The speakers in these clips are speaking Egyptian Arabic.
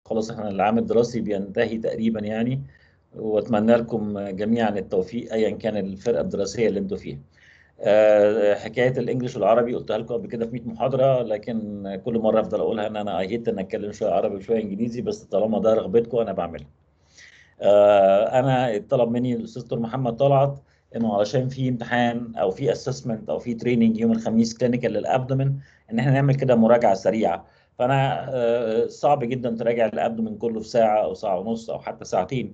خلاص احنا العام الدراسي بينتهي تقريبا يعني واتمنى لكم جميعا التوفيق ايا كان الفرقه الدراسيه اللي انتوا فيها. آه، حكايه الانجليش والعربي قلتها لكم قبل كده في 100 محاضره لكن كل مره افضل اقولها ان انا ايهيت ان اتكلم شويه عربي وشويه انجليزي بس طالما ده رغبتكم انا بعملها. آه، انا طلب مني الاستاذ دكتور محمد طلعت انه علشان في امتحان او في اسسمنت او في تريننج يوم الخميس كلينيكال للابدومن ان احنا نعمل كده مراجعه سريعه فانا آه، صعب جدا تراجع الابدومن كله في ساعه او ساعه ونص او حتى ساعتين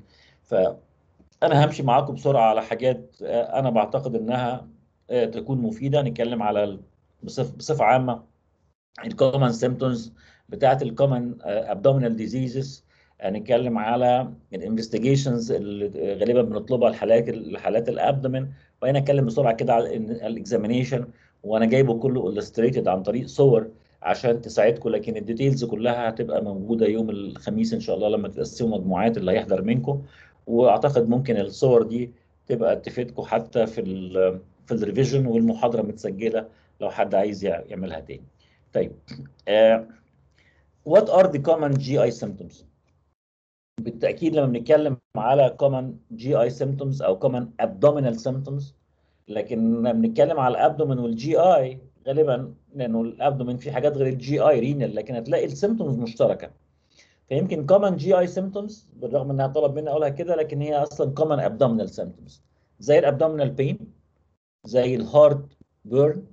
فانا همشي معاكم بسرعه على حاجات آه، انا بعتقد انها آه، تكون مفيده نتكلم على بصف بصفه عامه الكومن سيمبتومز بتاعت الكومن ابدومينال ديزيزز هنتكلم على الانفستيجيشنز اللي غالبا بنطلبها لحالات لحالات الابدومين وهنا اتكلم بسرعه كده على الاكزامينيشن وانا جايبه كله illustrated عن طريق صور عشان تساعدكم لكن الديتيلز كلها هتبقى موجوده يوم الخميس ان شاء الله لما تقسموا مجموعات اللي هيحضر منكم واعتقد ممكن الصور دي تبقى تفيدكم حتى في ال في الريفيجن والمحاضره متسجله لو حد عايز يعملها تاني. طيب uh, what are the common GI symptoms؟ بالتاكيد لما بنتكلم على common GI symptoms او common abdominal symptoms لكن لما بنتكلم على الابدومين والجي اي غالبا لانه الابدومين فيه حاجات غير الجي اي رينال لكن هتلاقي السيمتومز مشتركه فيمكن common جي اي symptoms بالرغم انها طلب مني اقولها كده لكن هي اصلا common abdominal symptoms زي الابدومينال بين زي الهارت بيرن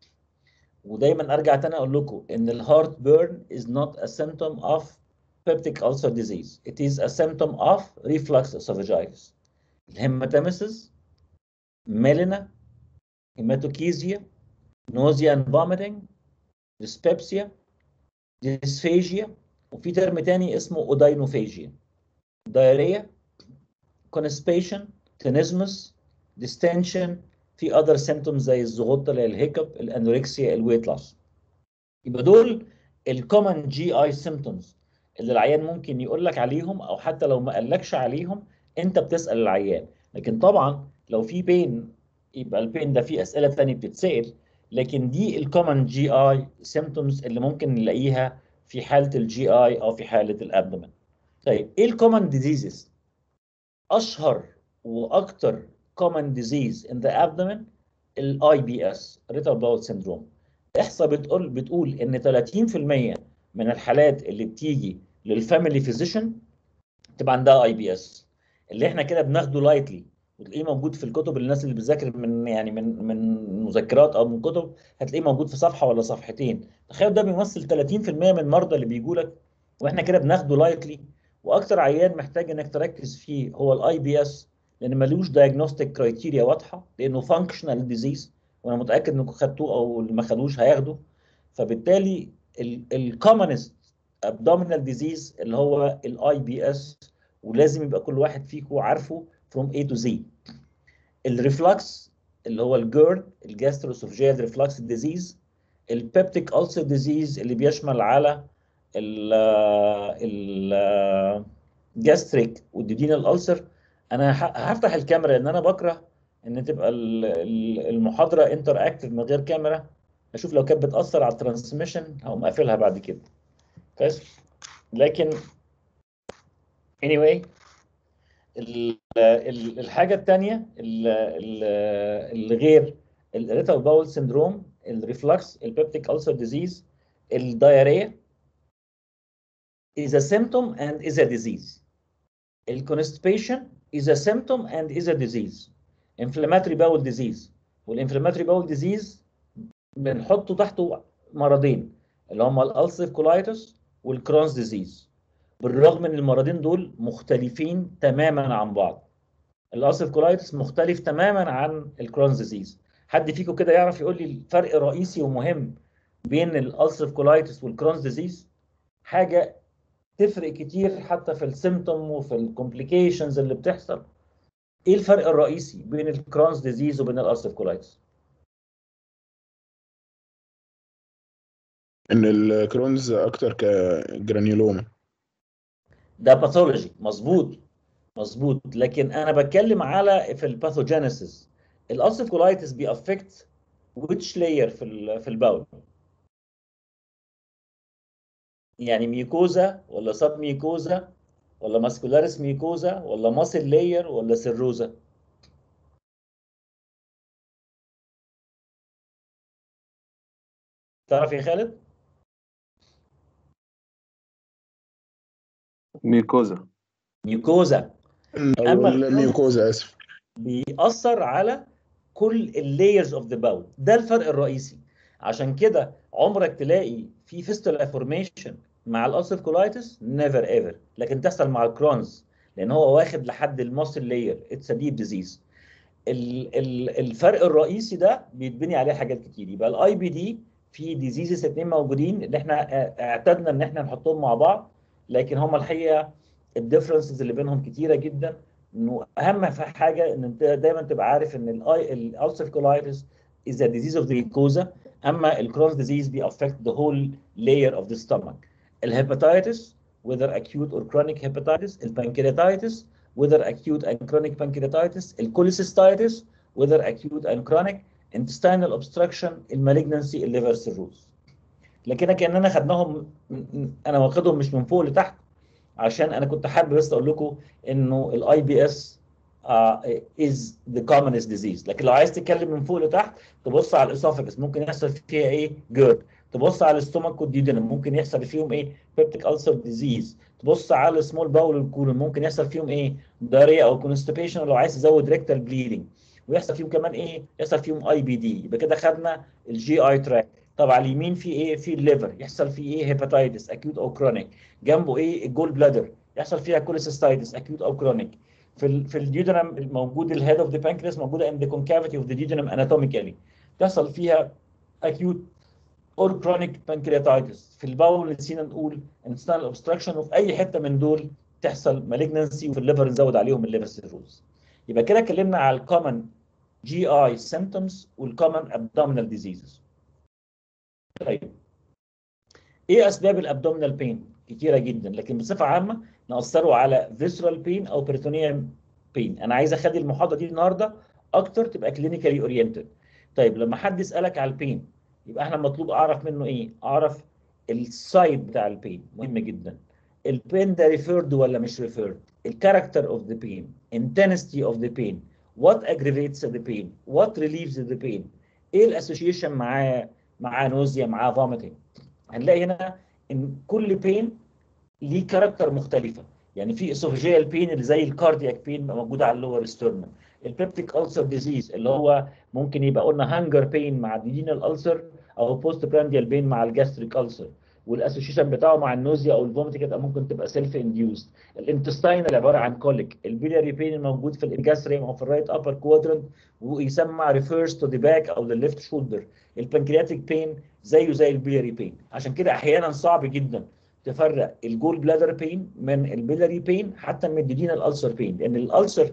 ودايما ارجع تاني اقول لكم ان الهارت بيرن is not a symptom of peptic ulcer disease it is a symptom of reflux esophagitis الهيماتيمسيس melena hematochezia nausea and vomiting dyspepsia dysphagia وفي ترم تاني اسمه اودينوفاجيا diarrhea constipation tenesmus distension في other symptoms زي الزغطة اللي هي الهيكب الانوركسيا الويت لوس يبقى دول الكومن جي اي symptoms اللي العيان ممكن يقول لك عليهم او حتى لو ما قالكش عليهم انت بتسال العيان لكن طبعا لو في بين يبقى البين ده فيه اسئله ثانيه بتتسال لكن دي الكومن جي اي symptoms اللي ممكن نلاقيها في حاله الجي اي او في حاله الابدومن طيب ايه الكومن ديزيزز اشهر واكتر common disease in the abdomen ال IBS irritable bowel syndrome احصاء بتقول بتقول ان 30% من الحالات اللي بتيجي للفاميلي فيزيشن تبقى عندها اي بي اس اللي احنا كده بناخده لايتلي وتلاقيه موجود في الكتب الناس اللي بتذاكر من يعني من من مذكرات او من كتب هتلاقيه موجود في صفحه ولا صفحتين تخيل ده بيمثل 30% من المرضى اللي بيجوا لك واحنا كده بناخده لايتلي واكتر عيان محتاج انك تركز فيه هو الاي بي اس لان ملوش دايجنوستيك كرايتيريا واضحه لانه فانكشنال ديزيز وانا متاكد انكم خدتوه او اللي ما خدوش هياخده فبالتالي الكومنست ابدومينال ديزيز اللي هو الاي بي اس ولازم يبقى كل واحد فيكم عارفه from A to Z الريفلكس اللي هو الجيرد الجاستروسوفجيال ريفلكس ديزيز البيبتيك ألسر ديزيز اللي بيشمل على ال ال جاستريك والديدينال ألسر انا هفتح الكاميرا لان انا بكره ان تبقى المحاضره انتر اكتف من غير كاميرا اشوف لو كانت بتاثر على الترانسميشن هقوم قافلها بعد كده كويس لكن anyway الحاجه الثانيه اللي غير الريتال باول سيندروم الريفلكس البيبتيك ألسر ديزيز الدايريا is a symptom and is a disease الكونستيبيشن is a symptom and is a disease inflammatory bowel disease والinflammatory bowel disease بنحطه تحته مرضين اللي هما الالسيف كولايتس والكرونز ديزيز بالرغم ان المرضين دول مختلفين تماما عن بعض الالسيف كولايتس مختلف تماما عن الكرونز ديزيز حد فيكم كده يعرف يقول لي الفرق الرئيسي ومهم بين الالسيف كولايتس والكرونز ديزيز حاجه تفرق كتير حتى في السيمتوم وفي الكومبليكيشنز اللي بتحصل ايه الفرق الرئيسي بين الكرونز ديزيز وبين الالسيف كولايتس ان الكرونز اكتر كجرانيولوما ده باثولوجي مظبوط مظبوط لكن انا بتكلم على في الباثوجينيسيس الالسيف كولايتس بيأفكت which layer في ال في الباول يعني ميكوزا ولا سب ميكوزا ولا ماسكولاريس ميكوزا ولا ماسل لاير ولا سيروزا تعرف يا خالد ميكوزا ميكوزا او أما الميوكوزا اسف بيأثر على كل اللايرز اوف ذا باول ده الفرق الرئيسي عشان كده عمرك تلاقي في فيستولا فورميشن مع الالسر كولايتس نيفر ايفر لكن تحصل مع الكرونز لان هو واخد لحد الماسل لاير اتس ا ديب ديزيز الفرق الرئيسي ده بيتبني عليه حاجات كتير يبقى الاي بي دي في ديزيزز اتنين موجودين اللي احنا اعتدنا ان احنا نحطهم مع بعض لكن هم الحقيقه الديفرنسز اللي بينهم كتيره جدا انه اهم حاجه ان انت دايما تبقى عارف ان الاي الالسر كولايتس is a disease of the mucosa اما الكرونز disease بي affect the whole layer of the stomach الهيباتيتس whether acute or chronic hepatitis البانكرياتيتس whether acute and chronic pancreatitis الكوليسيستايتس whether acute and chronic intestinal obstruction المالجنسي الليفر سيروز لكن كاننا خدناهم انا واخدهم مش من فوق لتحت عشان انا كنت حابب بس اقول لكم انه الاي بي اس از ذا commonest disease لكن لو عايز تتكلم من فوق لتحت تبص على الاسوفاجس ممكن يحصل فيها ايه جيرد تبص على الاستومك والديودينم ممكن يحصل فيهم ايه بيبتيك ألسر ديزيز تبص على السمول باول والكولون ممكن يحصل فيهم ايه داريا او كونستيبيشن لو عايز تزود ريكتال بليدنج ويحصل فيهم كمان ايه يحصل فيهم اي بي دي يبقى كده خدنا الجي اي تراك طب على اليمين في ايه في الليفر يحصل فيه ايه هيباتيتس اكيوت او كرونيك جنبه ايه الجول بلادر يحصل فيها كوليسيستايتس اكيوت او كرونيك في ال في الديودنم الموجود الهيد اوف ذا بانكرياس موجوده ان ذا كونكافيتي اوف ذا ديودنم اناتوميكالي تحصل فيها اكيوت اور كرونيك بانكرياتايتس في الباول نسينا نقول انستانال اوبستراكشن وفي اي حته من دول تحصل مالجنسي وفي الليفر نزود عليهم الليفر سيروز يبقى كده اتكلمنا على الكومن جي اي سيمبتومز والكومن ابدومينال ديزيزز طيب ايه اسباب الابدومينال بين كتيره جدا لكن بصفه عامه نأثروا على فيسرال بين او بريتونيال بين انا عايز اخلي المحاضره دي النهارده اكتر تبقى كلينيكالي اورينتد طيب لما حد يسالك على البين يبقى احنا مطلوب اعرف منه ايه اعرف السايد بتاع البين مهم جدا البين ده ريفيرد ولا مش ريفيرد الكاركتر اوف ذا بين intensity اوف ذا بين what aggravates the pain what relieves the pain ايه الاسوشيشن معاه معاه نوزيا معاه فوميتنج هنلاقي هنا ان كل بين ليه كاركتر مختلفه يعني في اسوفيجيال بين اللي زي الكاردياك بين موجوده على اللور ستيرنم البيبتيك ألسر ديزيز اللي هو ممكن يبقى قلنا هانجر بين مع الديدينال ألسر او بوست برانديال بين مع الجاستريك ألسر والاسوشيشن بتاعه مع النوزيا او الفوميتنج ممكن تبقى سيلف انديوست الانتستاينال عباره عن كوليك البيلياري بين الموجود في الجاستريم او في الرايت ابر كوادرنت ويسمى ريفيرس تو ذا باك او ذا ليفت شولدر البنكرياتيك بين زيه زي البيلياري بين عشان كده احيانا صعب جدا تفرق الجول بلادر بين من البيلاري بين حتى من الديدينال ألسر بين لان الألسر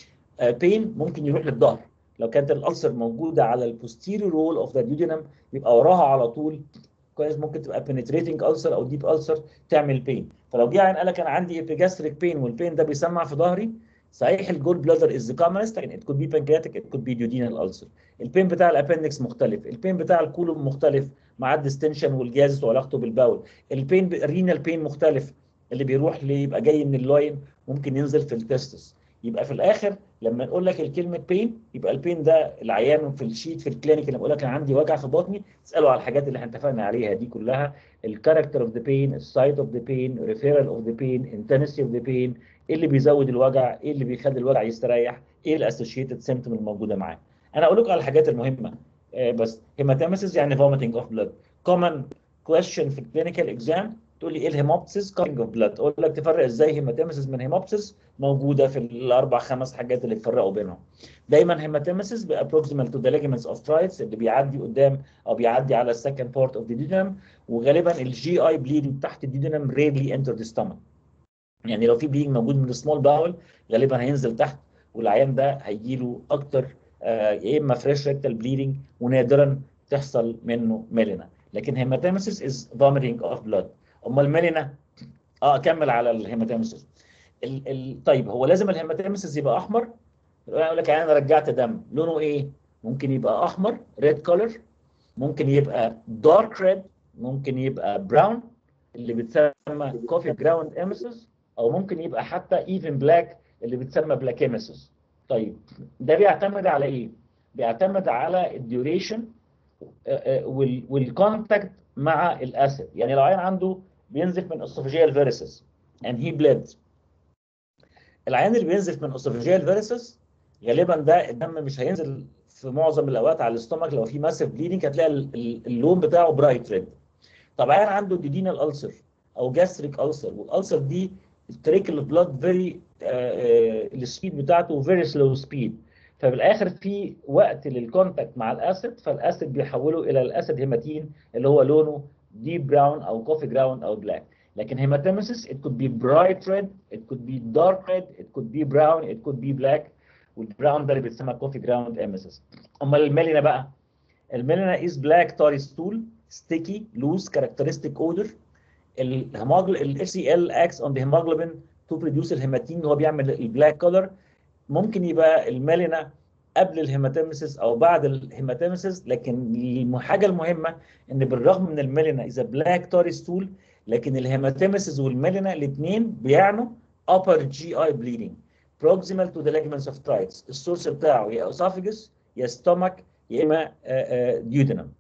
بين ممكن يروح للظهر لو كانت الألسر موجوده على البوستيريور رول اوف ذا ديودينم يبقى وراها على طول كويس ممكن تبقى penetrating ألسر او ديب ألسر تعمل بين فلو جه عين قال لك انا عندي ابيجاستريك بين والبين ده بيسمع في ظهري صحيح الجول بلادر از ذا commonest لكن it could be pancreatic it could be duodenal ulcer البين بتاع الابندكس مختلف البين بتاع الكولوم مختلف مع الديستنشن والجازس وعلاقته بالباول البين الرينال بين مختلف اللي بيروح ليه يبقى جاي من اللاين ممكن ينزل في التستس يبقى في الاخر لما نقول لك الكلمه بين يبقى البين ده العيان في الشيت في الكلينيك اللي بقول لك انا عندي وجع في بطني تساله على الحاجات اللي احنا اتفقنا عليها دي كلها الكاركتر اوف ذا بين السايت اوف ذا بين ريفيرال اوف ذا بين انتنسيتي اوف ذا بين ايه اللي بيزود الوجع ايه اللي بيخلي الوجع يستريح ايه الاسوشيتد سيمتوم الموجوده معاه انا اقول لكم على الحاجات المهمه آه بس هيماتيمسيس يعني vomiting اوف بلاد common question في الكلينيكال اكزام تقول لي ايه الهيموبسيس كارنج اوف بلاد اقول لك تفرق ازاي هيماتيمسيس من هيموبسيس موجوده في الاربع خمس حاجات اللي تفرقوا بينهم دايما هيماتيمسيس بابروكسيمال تو ذا ليجمنتس اوف ترايتس اللي بيعدي قدام او بيعدي على السكند بارت اوف ذا ديودينم وغالبا الجي اي بليدنج تحت الديودينم ريرلي انتر ذا ستومك يعني لو في بليدنج موجود من السمول باول غالبا هينزل تحت والعيان ده هيجي له اكتر آه يا اما فريش ريكتال بليدنج ونادرا تحصل منه ميلينا لكن هيماتيمسيس از vomiting اوف بلاد امال الميلينا اه اكمل على الهيماتيمسيس ال ال طيب هو لازم الهيماتيمسيس يبقى احمر يقول لك يعني انا رجعت دم لونه ايه ممكن يبقى احمر ريد كولر ممكن يبقى دارك ريد ممكن يبقى براون اللي بتسمى كوفي جراوند اميسيس او ممكن يبقى حتى ايفن بلاك اللي بتسمى بلاك اميسيس طيب ده بيعتمد على ايه بيعتمد على الديوريشن والكونتاكت مع الاسيد يعني لو عين عنده بينزف من اسوفيجيال فيرسز and he bled العيان اللي بينزف من اسوفيجيال فيرسز غالبا ده الدم مش هينزل في معظم الاوقات على الاستومك لو في ماسيف بليدنج هتلاقي اللون بتاعه برايت ريد طب عيان عنده ديدينال ألسر او جاستريك ألسر والألسر دي التريكل بلاد فيري السبيد بتاعته فيري سلو سبيد ففي الاخر في وقت للكونتاكت مع الاسيد فالاسيد بيحوله الى الاسيد هيماتين اللي هو لونه ديب براون او كوفي جراوند او بلاك لكن هيماتيمسيس it could be bright red it could be dark red it could be brown it could be black والبراون ده اللي بيتسمى كوفي جراوند اميسيس امال الميلينا بقى الميلينا is black tarry stool sticky loose characteristic odor الهيموجلوبين ال HCl acts on the hemoglobin to produce الهيماتين اللي هو بيعمل البلاك كولر ممكن يبقى الميلينا قبل الهيماتيمسيس او بعد الهيماتيمسيس لكن الحاجه المهمه ان بالرغم من الميلينا اذا بلاك تاري ستول لكن الهيماتيمسيس والميلينا الاثنين بيعنوا upper GI bleeding proximal to the ligaments of trites السورس بتاعه يا esophagus يا stomach يا اما ديودينم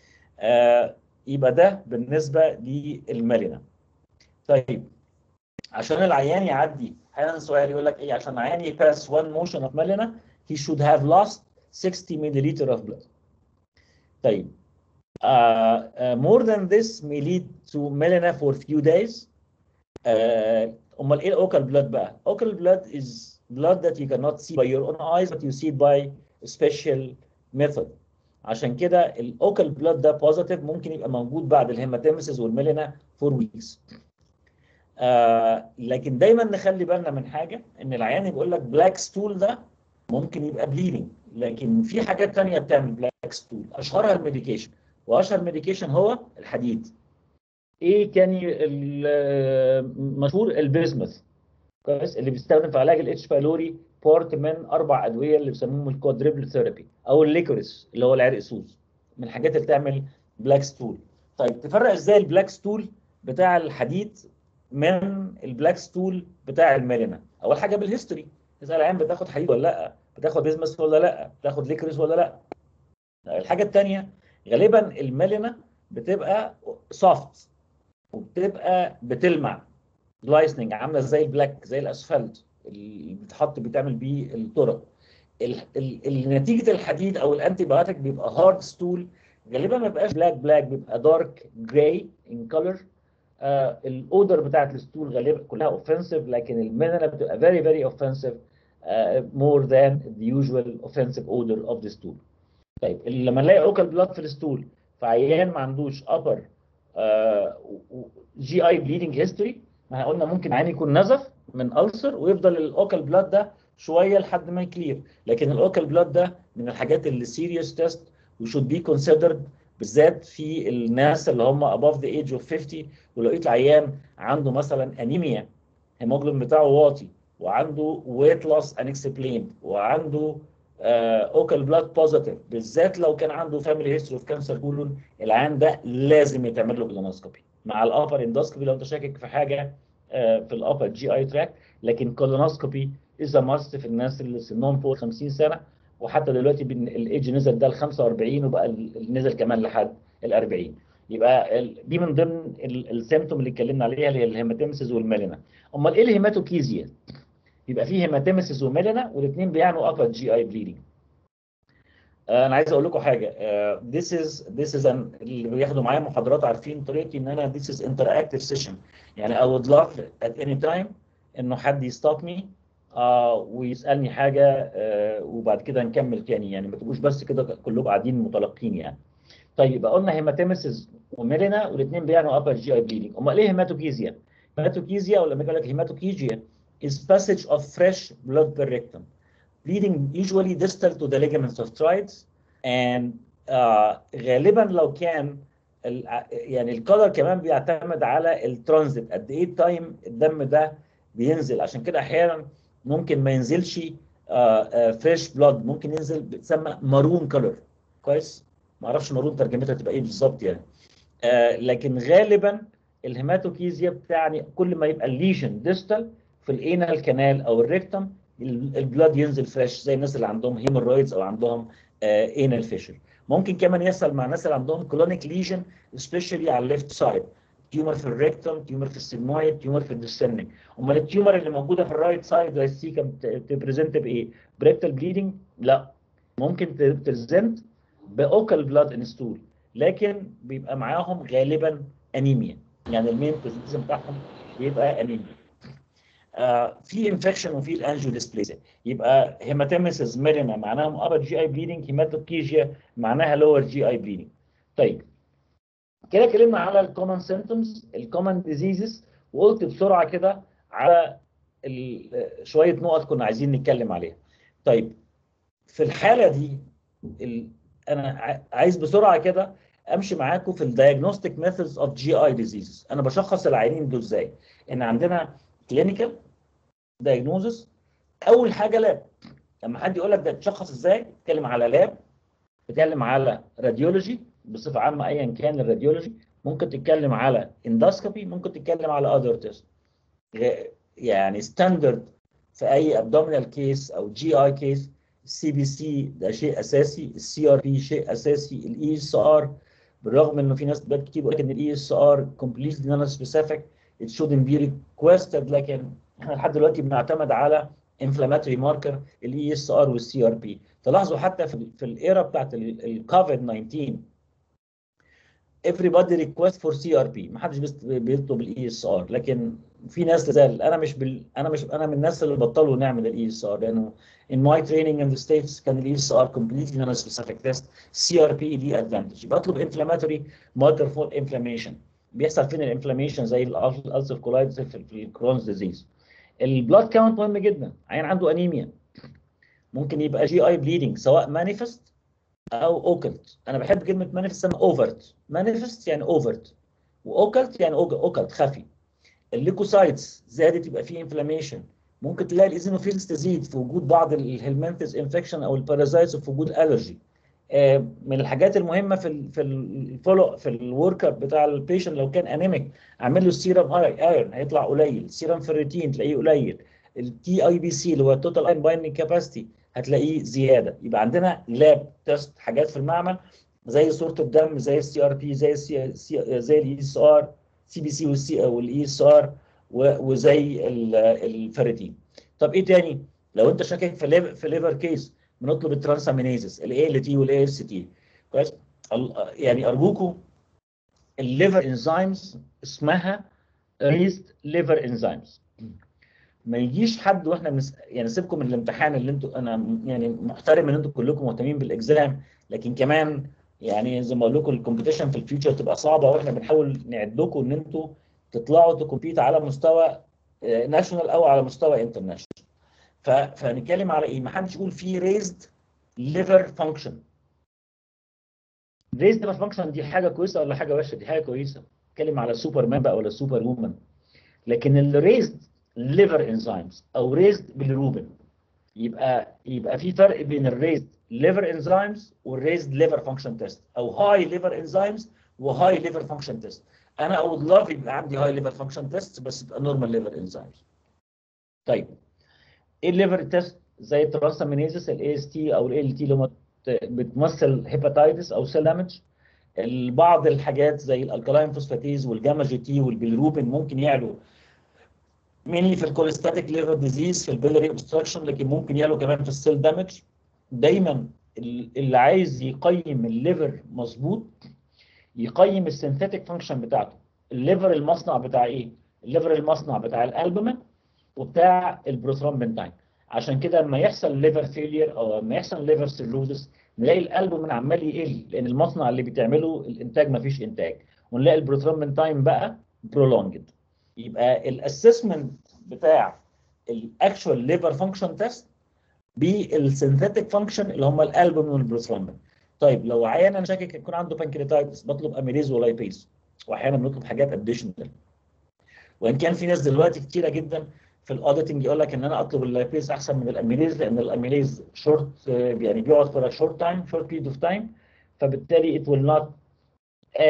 يبقى ده بالنسبه للميلينا طيب عشان العيان يعدي احيانا سؤال يقول لك ايه عشان العيان يباس one motion of melena he should have lost 60 milliliter of blood. طيب uh, uh, more than this may lead to melena for few days. Uh, امال ايه الاوكال بلاد بقى؟ اوكال blood is blood that you cannot see by your own eyes but you see it by a special method. عشان كده الاوكال بلاد ده بوزيتيف ممكن يبقى موجود بعد الهيماتيمسيس والميلينا فور ويكس. آه لكن دايما نخلي بالنا من حاجه ان العيان بيقول لك بلاك ستول ده ممكن يبقى بليدنج لكن في حاجات تانية بتعمل بلاك ستول اشهرها الميديكيشن واشهر ميديكيشن هو الحديد ايه تاني مشهور البيزمث كويس اللي بيستخدم في علاج الاتش بايلوري بارت من اربع ادويه اللي بيسموهم الكوادريبل ثيرابي او الليكوريس اللي هو العرق سوس من الحاجات اللي بتعمل بلاك ستول طيب تفرق ازاي البلاك ستول بتاع الحديد من البلاك ستول بتاع الميلينا اول حاجه بالهيستوري تسال العيان بتاخد حديد ولا لا بتاخد بيزمس ولا لا بتاخد ليكريس ولا لا الحاجه الثانيه غالبا الميلينا بتبقى سوفت وبتبقى بتلمع جلايسننج عامله زي البلاك زي الاسفلت اللي بتحط بتعمل بيه الطرق نتيجه الحديد او الانتي بايوتيك بيبقى هارد ستول غالبا ما بيبقاش بلاك بلاك بيبقى دارك جراي ان كولر آه الاودر بتاعت الستول غالبا كلها اوفنسيف لكن الميلينا بتبقى very very offensive uh, more than the usual offensive odor of the stool. طيب لما نلاقي اوكال بلاد في الستول فعيان ما عندوش upper جي اي بليدنج هيستوري ما قلنا ممكن عيان يكون نزف من ألسر ويفضل الاوكال بلاد ده شويه لحد ما يكلير لكن الاوكال بلاد ده من الحاجات اللي سيريس تيست وشود بي كونسيدرد بالذات في الناس اللي هم above the age of 50 ولو لقيت العيان عنده مثلا انيميا هيموجلوبين بتاعه واطي وعنده ويت لوس unexplained وعنده اوكال بلاد بوزيتيف بالذات لو كان عنده فاميلي هيستوري اوف كانسر كولون العيان ده لازم يتعمل له كولونوسكوبي مع الابر اندوسكوبي لو انت شاكك في حاجه uh, في الابر جي اي تراك لكن كولونوسكوبي از ماست في الناس اللي سنهم فوق 50 سنه وحتى دلوقتي الايدج نزل ده ل 45 وبقى نزل كمان لحد ال 40 يبقى دي من ضمن السيمتوم اللي اتكلمنا عليها اللي هي الهيماتيمسيس والميلينا امال ايه الهيماتوكيزيا يبقى فيه هيماتيمسيس وميلينا والاثنين بيعنوا upper GI bleeding. انا عايز اقول لكم حاجه uh, this is this is an اللي بياخدوا معايا محاضرات عارفين طريقتي ان انا this is interactive session يعني I would love at any time انه حد يستوب مي uh, ويسالني حاجه uh, وبعد كده نكمل تاني يعني ما تبقوش بس كده كلكم قاعدين متلقين يعني. طيب يبقى قلنا هيماتيمسيس وميلينا والاثنين بيعنوا upper GI bleeding. امال ايه هيماتوكيزيا؟ هيماتوكيزيا ولا لما يقول لك هيماتوكيجيا is passage of fresh blood per rectum, bleeding usually distal to the ligaments of trides and uh, غالبا لو كان يعني الكولر كمان بيعتمد على الترانزيت قد ايه تايم الدم ده بينزل عشان كده احيانا ممكن ما ينزلش فريش بلاد ممكن ينزل بتسمى مارون كولر كويس ما اعرفش مارون ترجمتها تبقى ايه بالظبط يعني uh, لكن غالبا الهيماتوكيزيا بتعني كل ما يبقى الليجن ديستال في الانال كانال او الريكتم البلاد ينزل فريش زي الناس اللي عندهم هيمورويدز او عندهم انال فيشر ممكن كمان يحصل مع الناس اللي عندهم كلونيك ليجن سبيشالي على الليفت سايد تيومر في الريكتوم تيومر في السيجمويد تيومر في الديسندنج امال التيومر اللي موجوده في الرايت سايد زي السيكم تبريزنت بايه بريكتال بليدنج لا ممكن تبريزنت باوكال بلاد انستول لكن بيبقى معاهم غالبا انيميا يعني المين بريزنتيشن بتاعهم بيبقى انيميا آه في انفكشن وفي الانجيو ديسبليزيا يبقى هيماتيمسيس ميريما معناها ابر جي اي بليدنج هيماتوكيجيا معناها لور جي اي بليدنج طيب كده اتكلمنا على الكومن سيمبتومز الكومن ديزيزز وقلت بسرعه كده على شويه نقط كنا عايزين نتكلم عليها طيب في الحاله دي ال... انا عايز بسرعه كده امشي معاكم في الدايجنوستيك ميثودز اوف جي اي ديزيزز انا بشخص العيانين دول ازاي ان عندنا كلينيكال دايجنوزس اول حاجه لاب لما حد يقول لك ده تشخص ازاي بتكلم على لاب بتكلم على راديولوجي بصفه عامه ايا كان الراديولوجي ممكن تتكلم على اندوسكوبي ممكن تتكلم على اذر تيست يعني ستاندرد في اي ابدومينال كيس او جي اي كيس السي بي سي ده شيء اساسي السي ار بي شيء اساسي الاي اس ار بالرغم انه في ناس دلوقتي كتير بيقول لك ان الاي اس ار كومبليتلي نون سبيسيفيك it shouldn't be requested لكن احنا لحد دلوقتي بنعتمد على inflammatory marker الاي اس ار والسي ار بي تلاحظوا حتى في في الايرا بتاعت الكوفيد 19 everybody request for CRP ما حدش بيطلب الاي اس ار لكن في ناس لازال انا مش بال... انا مش انا من الناس اللي بطلوا نعمل الاي اس ار لانه in my training in the states كان الاي اس ار completely non specific test CRP ليه advantage بطلب inflammatory marker for inflammation بيحصل فين الانفلاميشن زي الالسر كولايتس في الكرونز ديزيز البلاد كاونت مهم جدا عيان عنده انيميا ممكن يبقى جي اي بليدنج سواء مانيفست او اوكلت انا بحب كلمه مانيفست انا اوفرت مانيفست يعني اوفرت واوكلت يعني اوكلت خفي الليكوسايتس زادت يبقى فيه انفلاميشن ممكن تلاقي الايزينوفيلز تزيد في وجود بعض الهيلمنتس انفكشن او البارازايتس وفي وجود الالرجي من الحاجات المهمه في ال في الفولو في الورك اب بتاع البيشنت لو كان انيميك اعمل له السيرم ايرون هيطلع قليل السيرم فيريتين تلاقيه قليل التي اي بي سي اللي هو التوتال اين بايندنج كاباسيتي هتلاقيه زياده يبقى عندنا لاب تيست حاجات في المعمل زي صوره الدم زي السي ار بي زي السي زي الاي اس ار سي بي سي والسي والاي اس ار وزي الفيريتين طب ايه تاني لو انت شاكك في في ليفر كيس بنطلب الترانسامينيزز الاي ال تي والاي اس تي كويس يعني ارجوكم الليفر انزيمز اسمها ريزد ليفر انزيمز ما يجيش حد واحنا بنس... يعني سيبكم من الامتحان اللي انتوا انا يعني محترم ان انتوا كلكم مهتمين بالاكزام لكن كمان يعني زي ما اقول لكم الكومبيتيشن في الفيوتشر تبقى صعبه واحنا بنحاول نعدكم ان انتوا تطلعوا تكومبيت على مستوى ناشونال او على مستوى انترناشونال فنتكلم على ايه؟ ما حدش يقول في ريزد ليفر فانكشن. ريزد ليفر فانكشن دي حاجه كويسه ولا حاجه وحشه؟ دي حاجه كويسه. نتكلم على سوبر مان بقى ولا سوبر وومن. لكن الريزد ليفر انزيمز او ريزد بالروبن يبقى يبقى في فرق بين الريزد ليفر انزيمز والريزد ليفر فانكشن تيست او هاي ليفر انزيمز وهاي ليفر فانكشن تيست. انا اود لاف يبقى عندي هاي ليفر فانكشن تيست بس يبقى نورمال ليفر انزيمز. طيب ايه الليفر تيست زي الترانسامينيزس الاي اس تي او ال تي اللي بتمثل هيباتايتس او سيل دامج بعض الحاجات زي الالكالاين فوسفاتيز والجاما جي تي والبيلروبين ممكن يعلوا مينلي في الكوليستاتيك ليفر ديزيز في البيلري اوبستراكشن لكن ممكن يعلوا كمان في السيل دامج دايما اللي عايز يقيم الليفر مظبوط يقيم السينثيتك فانكشن بتاعته الليفر المصنع بتاع ايه الليفر المصنع بتاع الالبومين وبتاع البروثرومبنتاين عشان كده لما يحصل ليفر فيلير او لما يحصل ليفر سيروزس نلاقي الالبومين عمال يقل لان المصنع اللي بيتعمله الانتاج ما فيش انتاج ونلاقي البروثرومبنتاين بقى برولونجد يبقى الاسسمنت بتاع الاكشوال ليفر فانكشن تيست بالسينثيتك فانكشن اللي هم الالبومين والبروثرومبين طيب لو عيان انا شاكك يكون عنده بانكرياتايتس بطلب اميليز ولايبيز واحيانا بنطلب حاجات اديشنال وان كان في ناس دلوقتي كتيره جدا في الاوديتنج يقول لك ان انا اطلب اللايبيز احسن من الاميليز لان الاميليز شورت يعني بيقعد فور شورت تايم شورت بيريد اوف تايم فبالتالي it will not add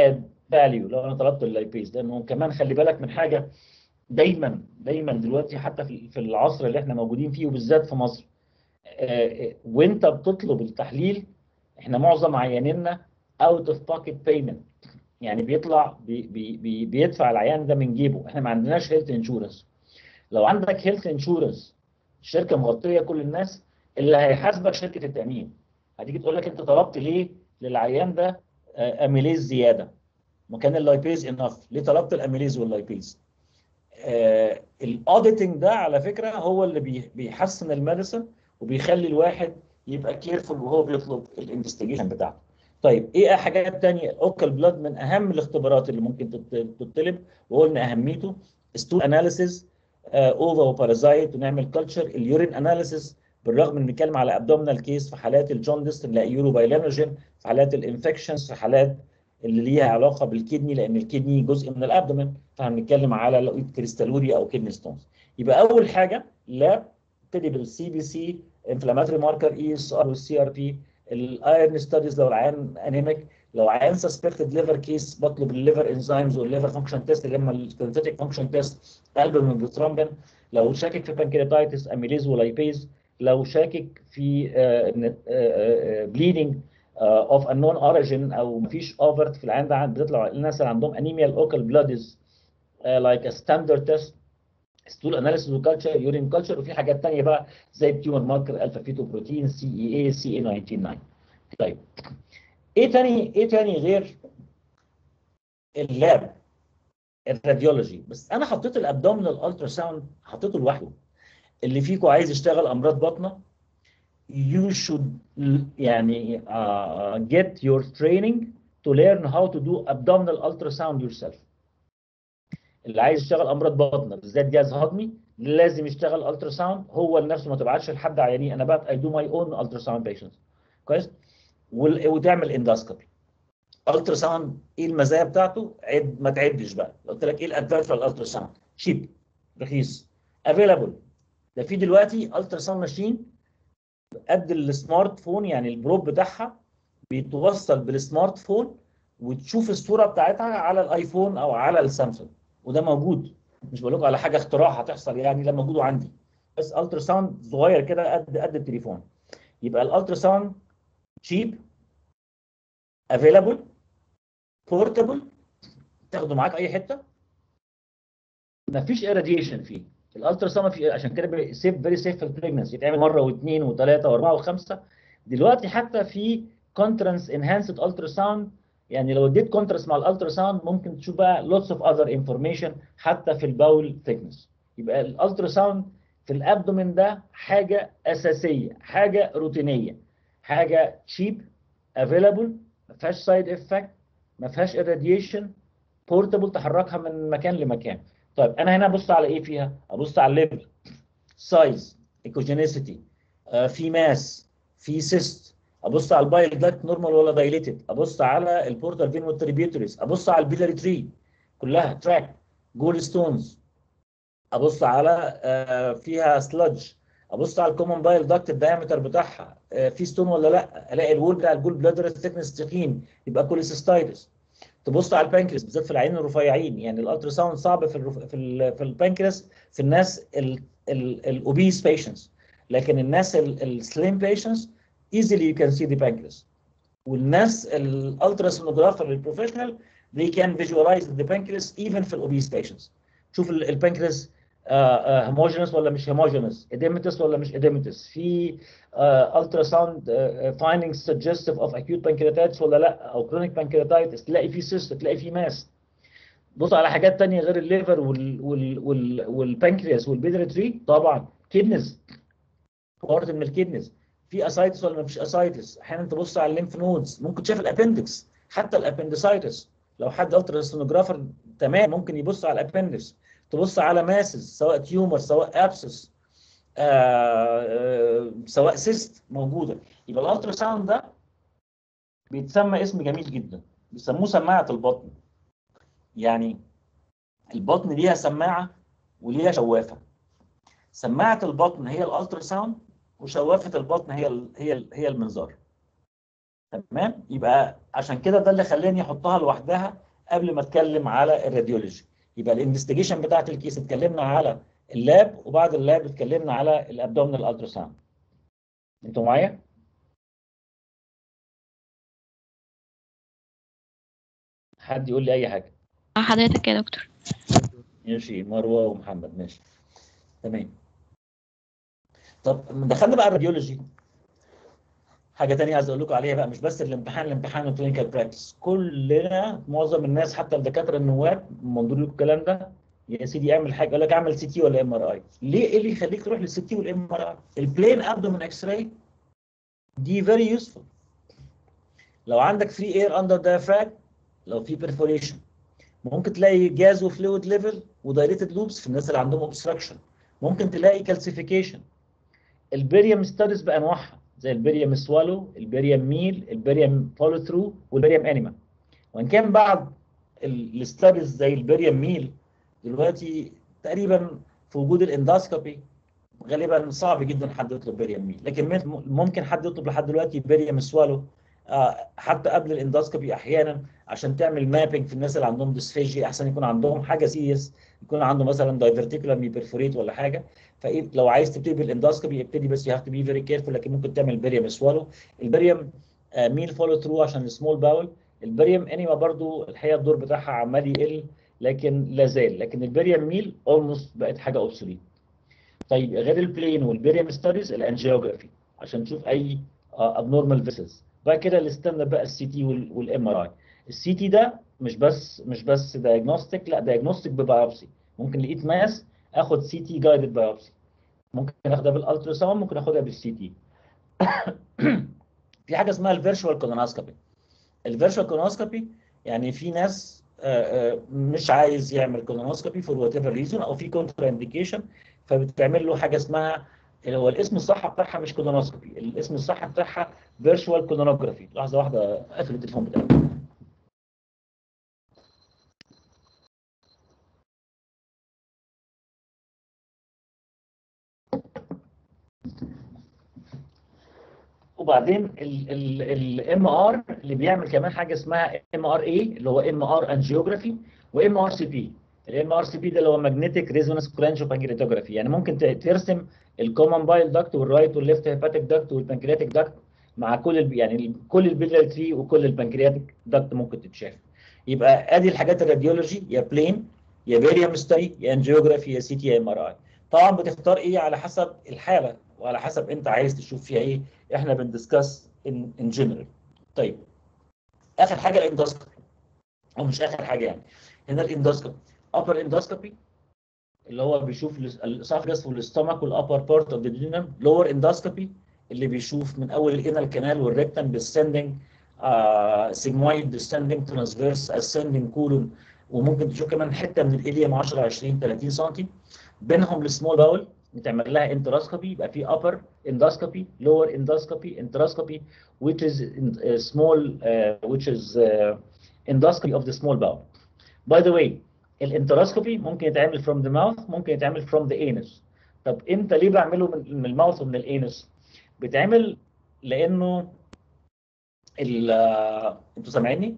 فاليو لو انا طلبت اللايبيز لانه كمان خلي بالك من حاجه دايما دايما دلوقتي حتى في في العصر اللي احنا موجودين فيه وبالذات في مصر آه، وانت بتطلب التحليل احنا معظم عيانينا اوت اوف باكيت بيمنت يعني بيطلع بي بي بي بيدفع العيان ده من جيبه احنا ما عندناش هيلث انشورنس لو عندك هيلث انشورنس الشركه مغطيه كل الناس اللي هيحاسبك شركه التامين هتيجي تقول لك انت طلبت ليه للعيان ده آه، اميليز زياده مكان اللايبيز انف ليه طلبت الاميليز واللايبيز آه الاوديتنج ده على فكره هو اللي بي- بيحسن الميديسن وبيخلي الواحد يبقى كيرفول وهو بيطلب الانفستيجيشن بتاعته. طيب ايه حاجات تانية اوكل بلاد من اهم الاختبارات اللي ممكن تت- تطلب وقلنا اهميته ستول اناليسيز اوفا وبارازايت ونعمل كلتشر اليورين اناليسيز بالرغم ان بنتكلم على ابدومينال كيس في حالات الجوندس نلاقي يورو بايلينوجين في حالات الانفكشنز في حالات اللي ليها علاقه بالكدني لان الكدني جزء من الابدومين فهنتكلم على لو كريستالوريا او كدني ستونز يبقى اول حاجه لاب ابتدي بالسي بي سي انفلاماتوري ماركر اي اس ار والسي ار بي الايرن ستاديز لو العيان انيميك لو عيان سسبكتد ليفر كيس بطلب الليفر انزيمز والليفر فانكشن تيست اللي هم السنتيتيك فانكشن تيست البومين بترامبن لو شاكك في بانكرياتايتس اميليز ولايبيز لو شاكك في بليدنج اوف انون اوريجين او مفيش اوفرت في العيان ده بتطلع الناس اللي عندهم انيميا الاوكل بلاد از لايك ا ستاندرد تيست ستول اناليسيس وكالتشر يورين كالتشر وفي حاجات ثانيه بقى زي التيومر ماركر الفا فيتو بروتين سي اي اي سي اي 99 طيب ايه تاني ايه تاني غير اللاب الراديولوجي بس انا حطيت الابدومينال الترا ساوند حطيته لوحده اللي فيكم عايز يشتغل امراض بطنه you should يعني uh, get your training to learn how to do abdominal ultrasound yourself اللي عايز يشتغل امراض بطنه بالذات جهاز هضمي لازم يشتغل الترا ساوند هو لنفسه ما تبعتش لحد عيانين انا بقى اي دو ماي اون الترا ساوند بيشنتس كويس وال- وتعمل اندوسكوبي الترا ساوند ايه المزايا بتاعته عد ما تعدش بقى قلت لك ايه الادفانتج الالترا ساوند شيب رخيص افيلابل ده في دلوقتي الترا ساوند ماشين قد السمارت فون يعني البروب بتاعها بيتوصل بالسمارت فون وتشوف الصوره بتاعتها على الايفون او على السامسونج وده موجود مش بقول لكم على حاجه اختراع هتحصل يعني لا موجود وعندي بس الترا ساوند صغير كده قد قد التليفون يبقى الالترا ساوند تشيب افيلابل بورتابل تاخده معاك اي حته مفيش irradiation فيه الالترا ساوند في عشان كده سيف فيري سيف في البريجنسي يتعمل مره واثنين وثلاثه واربعه وخمسه دلوقتي حتى في كونترانس انهانسد الترا ساوند يعني لو اديت كونتراست مع الالترا ساوند ممكن تشوف بقى لوتس اوف اذر انفورميشن حتى في الباول ثيكنس يبقى الالترا ساوند في الابدومين ده حاجه اساسيه حاجه روتينيه حاجه تشيب افيلابل ما فيهاش سايد افكت ما فيهاش irradiation بورتبل تحركها من مكان لمكان طيب انا هنا ابص على ايه فيها ابص على الليفل سايز ايكوجينيسيتي في ماس في سيست ابص على البايل داكت نورمال ولا دايليتد ابص على البورتال فين والتريبيوتريز ابص على البيلاري تري كلها تراك جول ستونز ابص على آه، فيها سلادج ابص على الكومن بايل داكت الدايمتر بتاعها آه، في ستون ولا لا الاقي الوول بتاع الجول بلادر ثيكنس تخين يبقى كوليسيستايتس تبص على البانكرياس بالذات في العيانين الرفيعين يعني الالترا ساوند صعب في الرف... في ال... في البانكرياس في الناس الاوبيس بيشنتس لكن الناس السليم بيشنتس easily you can see the pancreas والناس الالترا سونوجرافر البروفيشنال they can visualize the pancreas even في الاوبيس patients شوف ال- البانكرياس هوموجينس ولا مش هوموجينس اديمتس ولا مش اديمتس في الترا ساوند findings suggestive of acute pancreatitis ولا لا او chronic pancreatitis تلاقي في cyst تلاقي في ماس بص على حاجات تانية غير الليفر وال وال وال والبانكرياس والبيدريتري طبعا كيدنز بارت من الكيدنز في اسايتس ولا مفيش اسايتس احيانا تبص على الليمف نودز ممكن تشوف الابندكس حتى الابندسايتس لو حد الترا سونوجرافر تمام ممكن يبص على الابندكس تبص على ماسز سواء تيومر سواء ابسس سواء سيست موجوده يبقى الالترا ساوند ده بيتسمى اسم جميل جدا بيسموه سماعه البطن يعني البطن ليها سماعه وليها شوافه سماعه البطن هي الالترا ساوند وشوافه البطن هي ال هي ال هي المنظار تمام يبقى عشان كده ده اللي خلاني احطها لوحدها قبل ما اتكلم على الراديولوجي يبقى الانفستيجيشن بتاعت الكيس اتكلمنا على اللاب وبعد اللاب اتكلمنا على الابدومينال التراساوند انتوا معايا حد يقول لي اي حاجه مع حضرتك يا دكتور ماشي مروه ومحمد ماشي تمام طب دخلنا بقى الراديولوجي حاجه تانية عايز اقول لكم عليها بقى مش بس الامتحان الامتحان والكلينيكال براكتس كلنا معظم الناس حتى الدكاتره النواب منظور لكم الكلام ده يا سيدي اعمل حاجه يقول لك اعمل سي تي ولا ام ار اي ليه ايه اللي يخليك تروح للسي تي والام ار اي البلين ابدومين اكس راي دي فيري يوسفول لو عندك فري اير اندر diaphragm لو في perforation ممكن تلاقي جاز وفلويد ليفل ودايريتد لوبس في الناس اللي عندهم اوبستراكشن ممكن تلاقي كالسيفيكيشن البيريوم ستاديز بانواعها زي البيريوم سوالو البيريوم ميل البيريوم فولو ثرو والبيريوم انيما وان كان بعض الستاديز زي البيريوم ميل دلوقتي تقريبا في وجود الاندوسكوبي غالبا صعب جدا حد يطلب بيريوم ميل لكن ممكن حد يطلب لحد دلوقتي بيريوم سوالو آه، حتى قبل الاندوسكوبي احيانا عشان تعمل مابينج في الناس اللي عندهم ديسفيجي احسن يكون عندهم حاجه سيريس يكون عنده مثلا دايفرتيكولار ميبرفوريت ولا حاجه فلو عايز تبتدي بالاندوسكوبي ابتدي بس يو هاف تو بي فيري كيرفول لكن ممكن تعمل بيريوم سوالو البيريوم ميل فولو ثرو عشان السمول باول البيريوم انيما برضو الحقيقه الدور بتاعها عمال يقل لكن لا زال لكن البيريوم ميل اولموست بقت حاجه اوبسوليت طيب غير البلين والبيريوم ستاديز الانجيوجرافي عشان تشوف اي ابنورمال فيسلز بعد كده الاستنى بقى السي تي والام ار اي السي تي ده مش بس مش بس دايجنوستيك لا دايجنوستيك ببيوبسي ممكن لقيت ماس اخد سي تي جايدد بايوبسي ممكن اخدها بالالترا ساوند ممكن اخدها بالسي تي في حاجه اسمها الفيرشوال كولونوسكوبي الفيرشوال كولونوسكوبي يعني في ناس آه، آه، مش عايز يعمل كولونوسكوبي فور وات ايفر ريزون او في كونترا انديكيشن فبتعمل له حاجه اسمها هو الاسم الصح بتاعها مش كولونوسكوبي الاسم الصح بتاعها فيرشوال كولونوجرافي لحظه واحده اقفل التليفون بتاعي وبعدين الام ار اللي بيعمل كمان حاجه اسمها ام ار اي اللي هو ام ار انجيوجرافي وام ار سي بي الام ار سي بي ده اللي هو ماجنتيك ريزونانس كولانجو بانكرياتوجرافي يعني ممكن ت- ترسم الكومن بايل داكت والرايت والليفت هيباتيك داكت والبنكرياتيك داكت مع كل الب... يعني ال- كل البيلاري تري وكل البنكرياتيك داكت ممكن تتشاف يبقى ادي الحاجات الراديولوجي يا بلين يا بيريم ستاي يا انجيوجرافي يا سي تي يا ام ار اي طبعا بتختار ايه على حسب الحاله وعلى حسب انت عايز تشوف فيها ايه احنا بندسكاس ان ان جنرال طيب اخر حاجه الاندوسكوبي او مش اخر حاجه يعني هنا الاندوسكوبي upper endoscopy اللي هو بيشوف الاسوفجس والاستومك والابر بارت اوف ذا دينم لور اندوسكوبي اللي بيشوف من اول الانال كانال والريكتم descending uh, sigmoid descending transverse ascending colon وممكن تشوف كمان حته من الاليم 10 20 30 سم بينهم السمول باول نتعمل لها انتراسكوبي يبقى في upper endoscopy lower endoscopy enteroscopy which is uh, small uh, which is uh, endoscopy of the small bowel by the way الانتراسكوبي ممكن يتعمل from the mouth ممكن يتعمل from the anus طب امتى ليه بعمله من من الماوث ومن الانس بيتعمل لانه ال انتوا سامعيني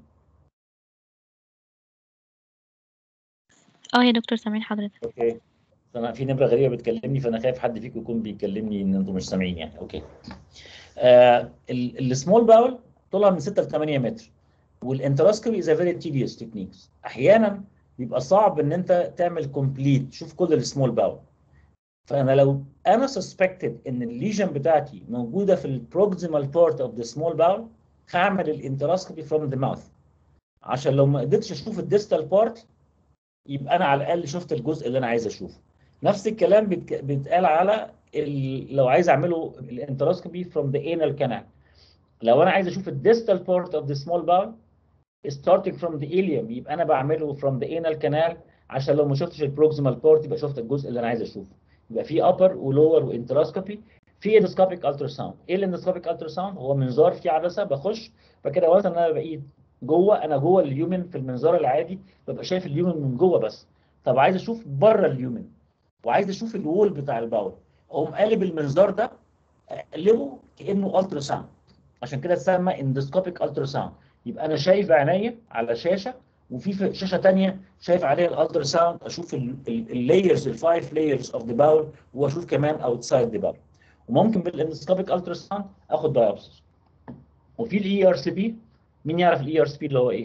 اه يا دكتور سامعين حضرتك اوكي انا في نمره غريبه بتكلمني فانا خايف حد فيكم يكون بيكلمني ان انتوا مش سامعين يعني اوكي آه السمول باول طولها من 6 ل 8 متر والانتراسكوبي از فيري تيديوس تكنيكس احيانا بيبقى صعب ان انت تعمل كومبليت تشوف كل السمول باول فانا لو انا سسبكتد ان الليجن بتاعتي موجوده في البروكسيمال بارت اوف ذا سمول باول هعمل الانتراسكوبي فروم ذا ماوث عشان لو ما قدرتش اشوف الديستال بارت يبقى انا على الاقل شفت الجزء اللي انا عايز اشوفه نفس الكلام بيتك- بيتقال على ال- لو عايز اعمله الانتراسكوبي فروم ذا انال كانال لو انا عايز اشوف الديستال بارت اوف ذا سمول باول starting from the ileum يبقى انا بعمله from the anal canal عشان لو ما شفتش البروكسيمال بارت يبقى شفت الجزء اللي انا عايز اشوفه يبقى في upper ولور وانتراسكوبي في اندوسكوبيك التراساوند ايه الاندوسكوبيك التراساوند هو منظار فيه عدسه بخش فكده وانس ان انا بقيت جوه انا جوه اليومن في المنظار العادي ببقى شايف اليومن من جوه بس طب عايز اشوف بره اليومن وعايز اشوف الوول بتاع الباول اقوم قالب المنظار ده اقلبه كانه التراساوند عشان كده اتسمى اندوسكوبيك التراساوند يبقى انا شايف بعينيا على شاشه وفي في شاشه ثانيه شايف عليها الالترا ساوند اشوف اللايرز الفايف لايرز اوف ذا باول واشوف كمان اوتسايد ذا باول وممكن بالاندسكوبيك الترا ساوند اخد بايوبسيز وفي الاي ار سي بي مين يعرف الاي ار سي بي اللي هو ايه؟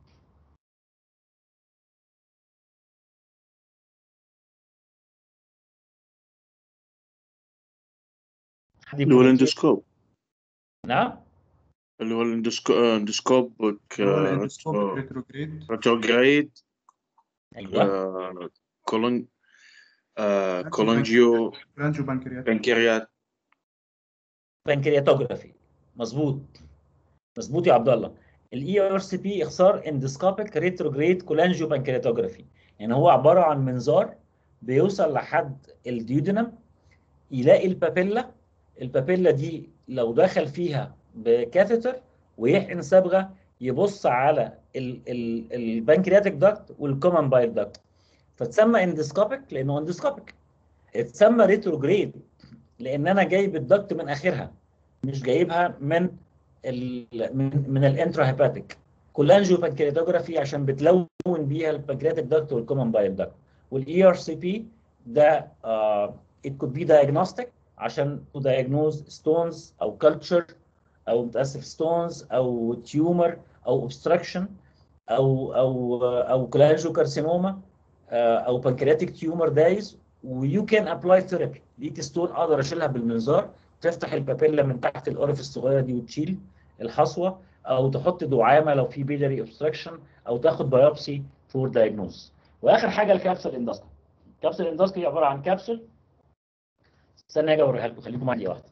حد اللي هو يكون- الاندوسكوب نعم اللي هو الاندوسكوب اندوسكوب الاندوسكوب ريتروجريد ريتروجريد ايوه كولون آه، كولونجيو برانجو بانكريات بنكريات بنكرياتوجرافي مظبوط مظبوط يا عبد الله الاي ار سي بي اختصار اندسكوبيك ريتروجريد كولانجيو بنكرياتوجرافي يعني هو عباره عن منظار بيوصل لحد الديودنم يلاقي البابيلا البابيلا دي لو دخل فيها بكاثيتر ويحقن صبغه يبص على البنكرياتيك داكت والكومن بايل داكت فتسمى اندسكوبيك لانه اندسكوبيك اتسمى ريتروجريد لان انا جايب الدكت من اخرها مش جايبها من ال من من الانترا هيباتيك كولانجيو بانكرياتوجرافي عشان بتلون بيها البنكرياتيك داكت والكومن بايل داكت والاي ار سي بي ده ات كود بي diagnostic عشان تو diagnose ستونز او كلتشر او متاسف ستونز او تيومر او اوبستراكشن او او او كولانجيو كارسينوما او بنكرياتيك تيومر دايز ويو كان ابلاي ثيرابي ليك ستون اقدر اشيلها بالمنظار تفتح البابيلا من تحت الاورف الصغيره دي وتشيل الحصوه او تحط دعامه لو في بيلري اوبستراكشن او تاخد بايوبسي فور دايجنوز واخر حاجه الكابسول اندستري الكابسول اندستري عباره عن كبسول استنى اجي اوريها لكم خليكم معايا واحده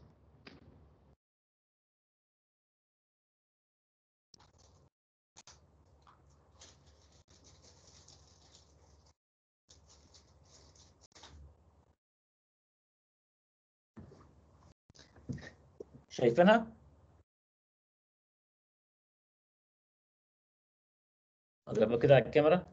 شايفينها؟ اضربها كده على الكاميرا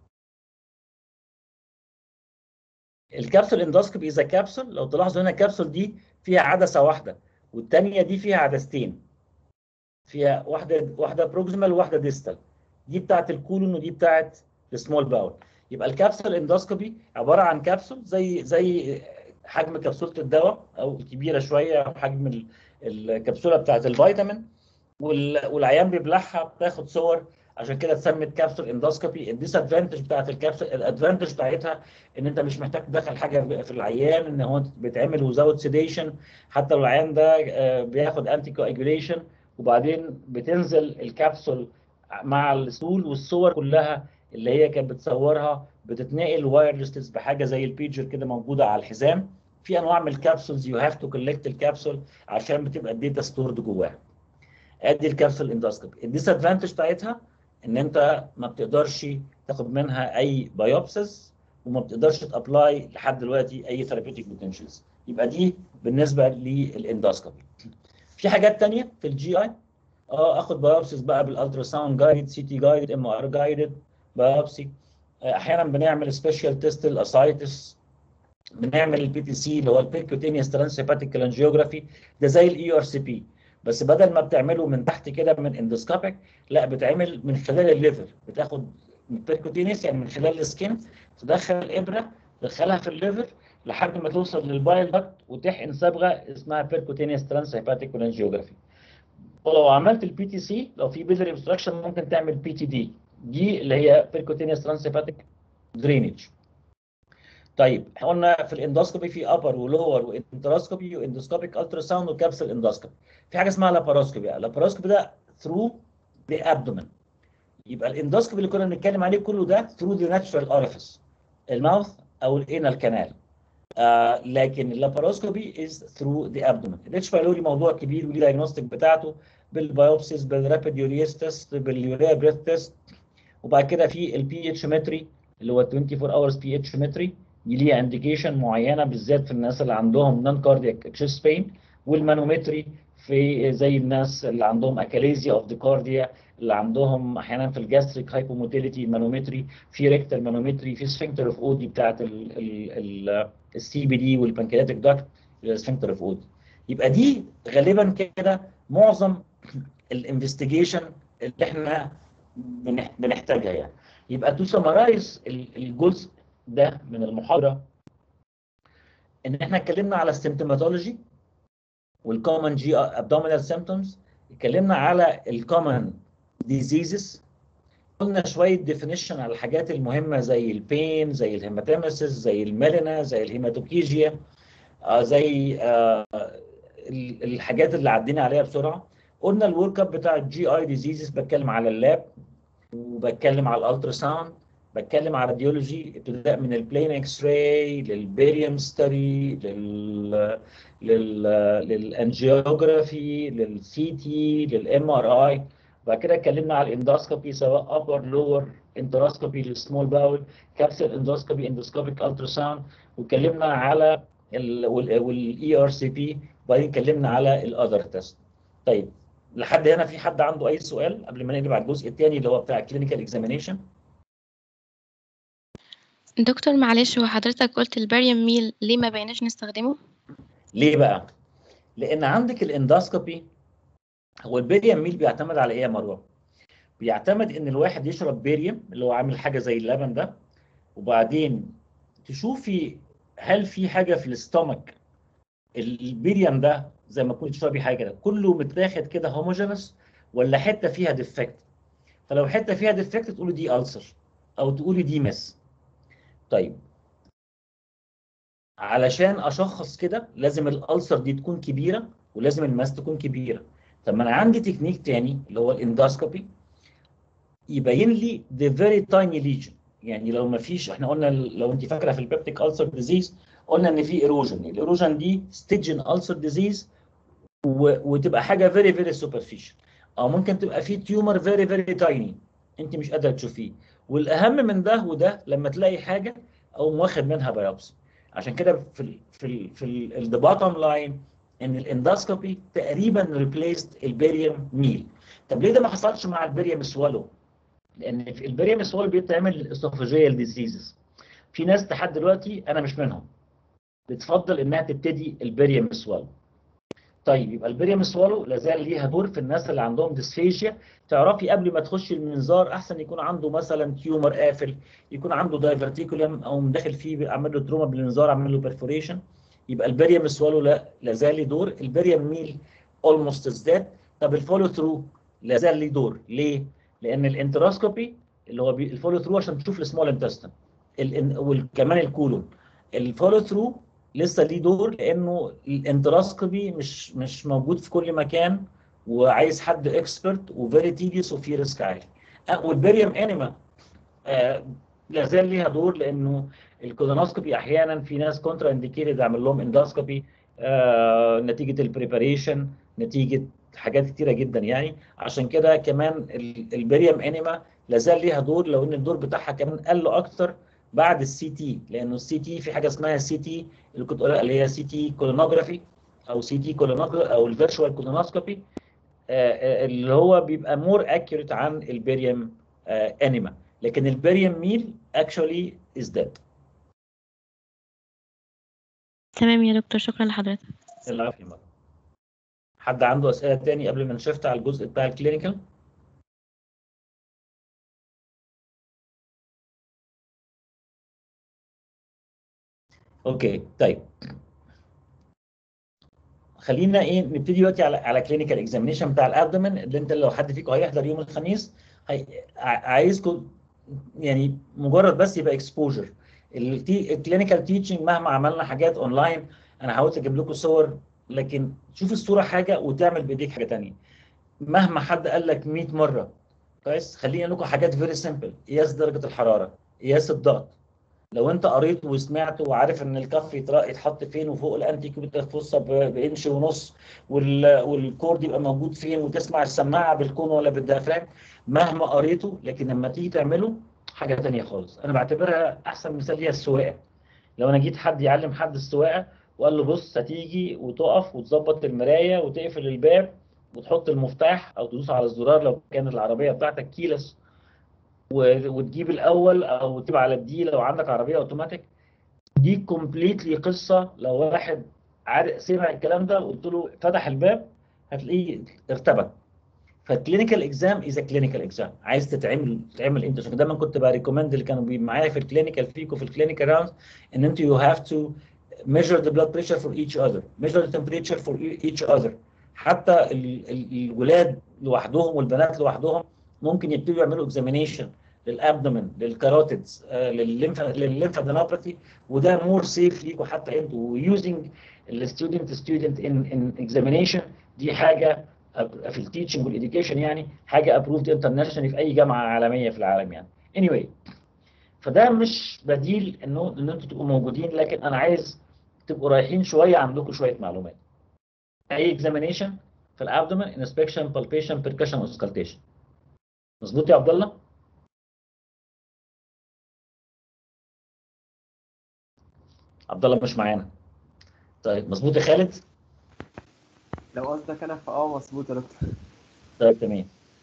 الكبسول اندوسكوبي اذا كبسول لو تلاحظوا هنا الكبسول دي فيها عدسه واحده والثانيه دي فيها عدستين فيها واحده واحده بروكسيمال وواحده ديستال دي بتاعت الكولون ودي بتاعت السمول باول يبقى الكبسول اندوسكوبي عباره عن كبسول زي زي حجم كبسوله الدواء او كبيره شويه حجم ال- الكبسوله بتاعت الفيتامين وال- والعيان بيبلعها بتاخد صور عشان كده اتسمت كابسول اندوسكوبي الديس ادفانتج بتاعت الكابسول الادفانتج بتاعتها ان انت مش محتاج تدخل حاجه في العيان ان هو بيتعمل وزاوت سيديشن حتى لو العيان ده آه، بياخد انتي كواجوليشن وبعدين بتنزل الكبسول مع السول والصور كلها اللي هي كانت بتصورها بتتنقل وايرلس بحاجه زي البيجر كده موجوده على الحزام في انواع من الكابسولز يو هاف تو كولكت الكابسول عشان بتبقى الداتا ستورد جواها ادي الكابسول اندوسكوبي الديس ادفانتج بتاعتها ان انت ما بتقدرش تاخد منها اي بايوبسز وما بتقدرش تابلاي لحد دلوقتي اي ثيرابيوتيك بوتنشالز يبقى دي بالنسبه للاندوسكوبي في حاجات تانية في الجي اي اه اخد بايوبسيز بقى بالالترا ساوند جايد سي تي جايد ام ار جايدد بايوبسي احيانا بنعمل سبيشال تيست الاسايتس بنعمل البي تي سي اللي هو البيركوتينيوس ترانسهيباتيك كلانجيوجرافي ده زي الاي ار سي بي بس بدل ما بتعمله من تحت كده من اندوسكوبيك لا بتعمل من خلال الليفر بتاخد بيركوتينيوس يعني من خلال السكين تدخل الابره تدخلها في الليفر لحد ما توصل للبايل داكت وتحقن صبغه اسمها بيركوتينيوس ترانسهيباتيك كولانجيوجرافي ولو عملت البي تي سي لو في بيلري اوبستراكشن ممكن تعمل بي تي دي دي اللي هي بيركوتينيوس ترانسهيباتيك درينج طيب احنا قلنا في الاندوسكوبي في ابر ولور وانتراسكوبي واندوسكوبيك الترا ساوند وكابسول اندوسكوبي في حاجه اسمها لاباروسكوبي اللاباروسكوبي ده ثرو ذا ابدومن يبقى الاندوسكوبي اللي كنا بنتكلم عليه كله ده ثرو ذا ناتشورال اوريفيس الماوث او الانال كانال آه لكن اللاباروسكوبي از ثرو ذا ابدومن الاتش بايلوري موضوع كبير وليه دايجنوستيك بتاعته بالبيوبسيس بالرابيد يوريس تيست باليوريا بريث تيست وبعد كده في البي اتش متري اللي هو 24 اورز بي اتش متري دي ليها انديكيشن معينه بالذات في الناس اللي عندهم نون كاردياك تشيست بين والمانومتري في زي الناس اللي عندهم اكاليزيا اوف ذا كارديا اللي عندهم احيانا في الجاستريك هايبوموتيليتي مانومتري في ريكتال مانومتري في سفنكتر اوف اودي بتاعت السي بي دي والبنكرياتيك داكت سفنكتر اوف اودي يبقى دي غالبا كده معظم الانفستيجيشن اللي احنا بنح- بنحتاجها يعني يبقى تو سمرايز الجزء ده من المحاضره ان احنا اتكلمنا على السيمتوماتولوجي والكومن جي ابدومينال سيمبتومز اتكلمنا على الكومن ديزيزز قلنا شويه ديفينيشن على الحاجات المهمه زي البين زي الهيماتيمسيس زي الميلينا زي الهيماتوكيجيا آه زي آه ال- الحاجات اللي عدينا عليها بسرعه قلنا الورك اب بتاع الجي اي ديزيزز بتكلم على اللاب وبتكلم على الالترا ساوند بتكلم على راديولوجي ابتداء من البلين اكس راي للبيريوم ستدي لل لل للانجيوجرافي للسي تي للام ار اي بعد كده اتكلمنا على الاندوسكوبي سواء ابر لور انتراسكوبي للسمول باول كابسول اندوسكوبي اندوسكوبيك الترا ساوند واتكلمنا على والاي ار سي بي وبعدين اتكلمنا على الاذر تيست طيب لحد هنا في حد عنده اي سؤال قبل ما نقلب على الجزء الثاني اللي هو بتاع كلينيكال اكزامينيشن دكتور معلش هو حضرتك قلت الباريوم ميل ليه ما بقيناش نستخدمه ليه بقى؟ لان عندك الاندوسكوبي هو البيريم ميل بيعتمد على ايه يا مروه؟ بيعتمد ان الواحد يشرب بيريم اللي هو عامل حاجه زي اللبن ده وبعدين تشوفي هل في حاجه في الاستومك البيريم ده زي ما كنت تشربي حاجه كده كله متاخد كده هوموجينس ولا حته فيها ديفكت فلو حته فيها ديفكت تقولي دي ألسر او تقولي دي مس طيب علشان اشخص كده لازم الالسر دي تكون كبيره ولازم الماس تكون كبيره طب ما انا عندي تكنيك تاني اللي هو الاندوسكوبي يبين لي the very tiny lesion يعني لو ما فيش احنا قلنا لو انت فاكره في البيبتيك ألسر ديزيز قلنا ان في ايروجن الايروجن دي ستيجن ألسر ديزيز وتبقى حاجه very very superficial او ممكن تبقى في تيومر very very tiny انت مش قادره تشوفيه والاهم من ده وده لما تلاقي حاجه او واخد منها بايوبسي عشان كده في ال في ال في ال the bottom line ان الاندوسكوبي تقريبا ريبليست البيريوم ميل طب ليه ده ما حصلش مع البيريوم سوالو لان في البيريوم سوالو بيتعمل الاسوفاجيال ديزيزز في ناس لحد دلوقتي انا مش منهم بتفضل انها تبتدي البيريوم سوالو طيب يبقى البيريوم سوالو لازال ليها دور في الناس اللي عندهم ديسفيجيا تعرفي قبل ما تخشي المنظار احسن يكون عنده مثلا تيومر قافل يكون عنده دايفرتيكولم او داخل فيه اعمل له تروما بالمنظار اعمل له بيرفوريشن يبقى البريم سوالو لا لازال ليه دور البريم ميل اولموست ازداد طب الفولو ثرو لازال ليه دور ليه؟ لان الانتراسكوبي اللي هو بي الفولو ثرو عشان تشوف السمول انتستين وكمان الكولون الفولو ثرو لسه ليه دور لانه الانتراسكوبي مش مش موجود في كل مكان وعايز حد اكسبرت وفيري تيديوس وفي ريسك عالي أه والبريم انيما آه لازال ليها دور لانه الكولونوسكوبي احيانا في ناس كونترا انديكيتد اعمل لهم اندوسكوبي آه نتيجه البريباريشن نتيجه حاجات كتيره جدا يعني عشان كده كمان البريم انيما لازال ليها دور لو ان الدور بتاعها كمان قل اكتر بعد السي تي لانه السي تي في حاجه اسمها سي تي اللي كنت قلت اللي هي سي تي كولونوجرافي او سي تي كولونوجرافي او الفيرتشوال كولونوسكوبي آه اللي هو بيبقى مور اكيوريت عن البريم آه انيما لكن البريم ميل actually is dead تمام يا دكتور شكرا لحضرتك العافية مرة حد عنده أسئلة تاني قبل ما نشفت على الجزء بتاع الكلينيكال؟ اوكي طيب خلينا ايه نبتدي دلوقتي على على كلينيكال اكزامينيشن بتاع الابدومن اللي انت لو حد فيكم هيحضر يوم الخميس هي... عايزكم يعني مجرد بس يبقى اكسبوجر الكلينيكال تيتشنج مهما عملنا حاجات اونلاين انا حاولت اجيب لكم صور لكن تشوف الصوره حاجه وتعمل بايديك حاجه ثانيه مهما حد قال لك 100 مره كويس خلينا لكم حاجات فيري سيمبل قياس درجه الحراره قياس الضغط لو انت قريت وسمعت وعارف ان الكف يتحط فين وفوق الانتي كيوبيتال فوسا بانش ونص والكورد يبقى موجود فين وتسمع السماعه بالكون ولا بالديافراجم مهما قريته لكن لما تيجي تعمله حاجه ثانيه خالص انا بعتبرها احسن مثال هي السواقه لو انا جيت حد يعلم حد السواقه وقال له بص هتيجي وتقف وتظبط المرايه وتقفل الباب وتحط المفتاح او تدوس على الزرار لو كانت العربيه بتاعتك كيلس وتجيب الاول او تجيب على الدي لو عندك عربيه اوتوماتيك دي كومبليتلي قصه لو واحد عارف سمع الكلام ده وقلت له فتح الباب هتلاقيه ارتبك فالكلينيكال اكزام از كلينيكال اكزام عايز تتعمل تتعمل انت عشان دايما كنت بريكومند اللي كانوا بي- معايا في الكلينيكال فيكو في الكلينيكال راوند ان انتوا يو هاف تو measure the blood pressure for each other measure the temperature for e- each other حتى ال- ال- الولاد لوحدهم والبنات لوحدهم ممكن يبتدوا يعملوا examination للابدومن للكاروتيدز للليمف للليمفادينوباثي وده مور سيف ليكوا حتى انتوا يوزنج الستودنت ستودنت ان ان اكزامينيشن دي حاجه أب- في التيتشنج والاديوكيشن يعني حاجه ابروفد انترناشونال في اي جامعه عالميه في العالم يعني anyway فده مش بديل انه ان انتوا تبقوا موجودين لكن انا عايز تبقوا رايحين شويه عندكم شويه معلومات اي اكزامينيشن في الابدومن انسبكشن بالبيشن بيركشن اوسكالتيشن مظبوط يا عبد الله عبد الله مش معانا طيب مظبوط يا خالد لو قصدك انا فاه مظبوط يا دكتور طيب تمام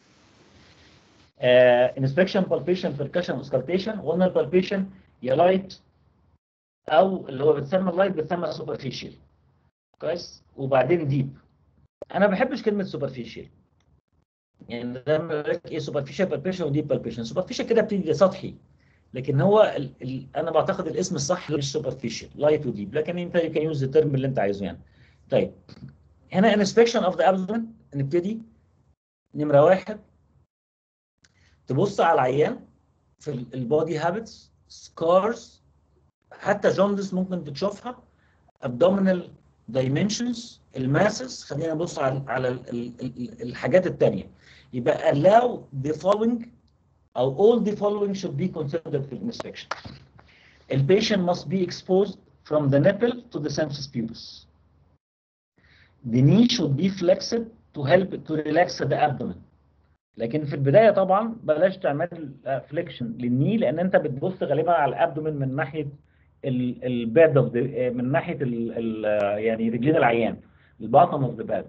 انسبكشن بالبيشن بيركشن اوسكالتيشن قلنا البالبيشن يا لايت او اللي هو بتسمى اللايت بتسمى سوبرفيشال كويس وبعدين ديب انا ما بحبش كلمه سوبرفيشال يعني لما بقول لك ايه سوبرفيشال بالبيشن وديب بالبيشن سوبرفيشال كده بتيجي سطحي لكن هو ال ال انا بعتقد الاسم الصح مش سوبرفيشال لايت وديب لكن انت يو كان يوز الترم اللي انت عايزه يعني طيب هنا انسبكشن اوف ذا ابدومن نبتدي نمره واحد تبص على العيان في البودي هابتس سكارز حتى جوندس ممكن تشوفها abdominal dimensions الماسس خلينا نبص على على ال- ال- ال- الحاجات التانية يبقى allow the following أو all the following should be considered في inspection. The patient must be exposed from the nipple to the sensus pubis. The knee should be flexed to help to relax the abdomen. لكن في البدايه طبعا بلاش تعمل فليكشن للني لان انت بتبص غالبا على الابدومن من ناحيه الباد اوف من ناحيه ال ال يعني رجلين العيان الباطن اوف ذا باد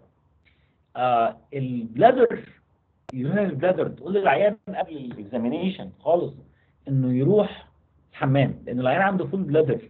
البلادر يورينال البلادر تقول للعيان قبل الاكزامينيشن خالص انه يروح الحمام لان العيان عنده فول بلادر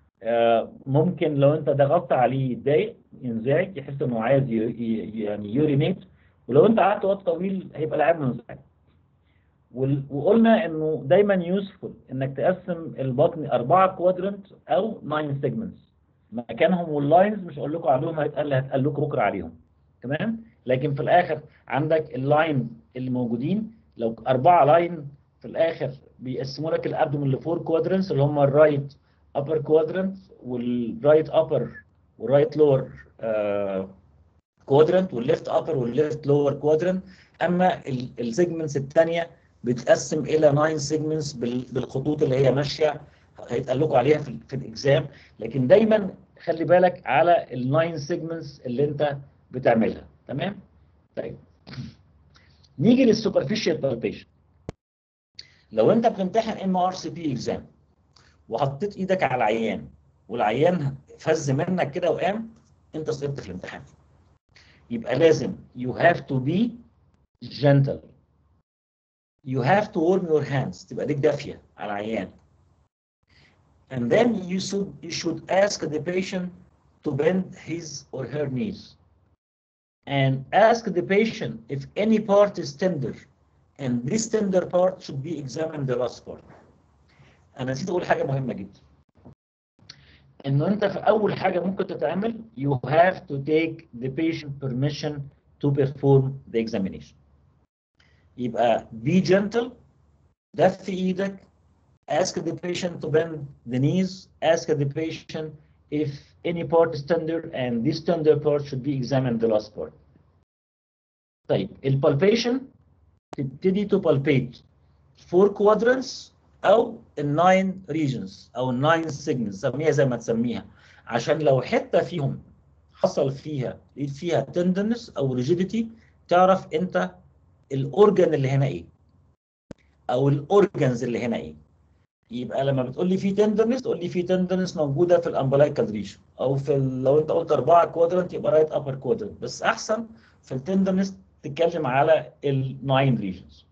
ممكن لو انت ضغطت عليه يتضايق ينزعج يحس انه عايز ي- ي- يعني يورينيت ولو انت قعدت وقت طويل هيبقى العيان منزعج وال- وقلنا انه دايما يوسفول انك تقسم البطن اربعه كوادرنت او ناين سيجمنتس مكانهم واللاينز مش هقول لكم عليهم هيتقال هتقال لكم بكره عليهم تمام لكن في الاخر عندك اللاين اللي موجودين لو اربعه لاين في الاخر بيقسموا لك الابدومن لفور كوادرنتس اللي هم الرايت upper quadrant والرايت upper والرايت lower كوادرنت والليفت upper والليفت lower كوادرنت اما السيجمنتس الثانيه بتقسم الى 9 سيجمنتس بالخطوط اللي هي ماشيه هيتقال لكم عليها في, في الاكزام لكن دايما خلي بالك على ال9 سيجمنتس اللي انت بتعملها تمام طيب نيجي للسوبرفيشال بالبيشن لو انت بتمتحن ام ار سي بي اكزام وحطيت ايدك على العيان والعيان فز منك كده وقام انت سقطت في الامتحان يبقى لازم you have to be gentle you have to warm your hands تبقى ايديك دافيه على العيان and then you should you should ask the patient to bend his or her knees and ask the patient if any part is tender and this tender part should be examined the last part انا نسيت اقول حاجه مهمه جدا انه انت في اول حاجه ممكن تتعمل you have to take the patient permission to perform the examination يبقى be gentle دفي ايدك ask the patient to bend the knees ask the patient if any part is tender and this tender part should be examined the last part طيب البالبيشن تبتدي to palpate four quadrants او الناين ريجنز او الناين سيجمنتس سميها زي ما تسميها عشان لو حته فيهم حصل فيها لقيت فيها تندنس او ريجيديتي تعرف انت الاورجن اللي هنا ايه او الاورجنز اللي هنا ايه يبقى لما بتقول لي في تندنس تقول لي في تندنس موجوده في الامبلايكال ريجن او في ال- لو انت قلت اربعه كوادرنت يبقى رايت ابر كوادرنت بس احسن في التندنس تتكلم على الناين ريجنز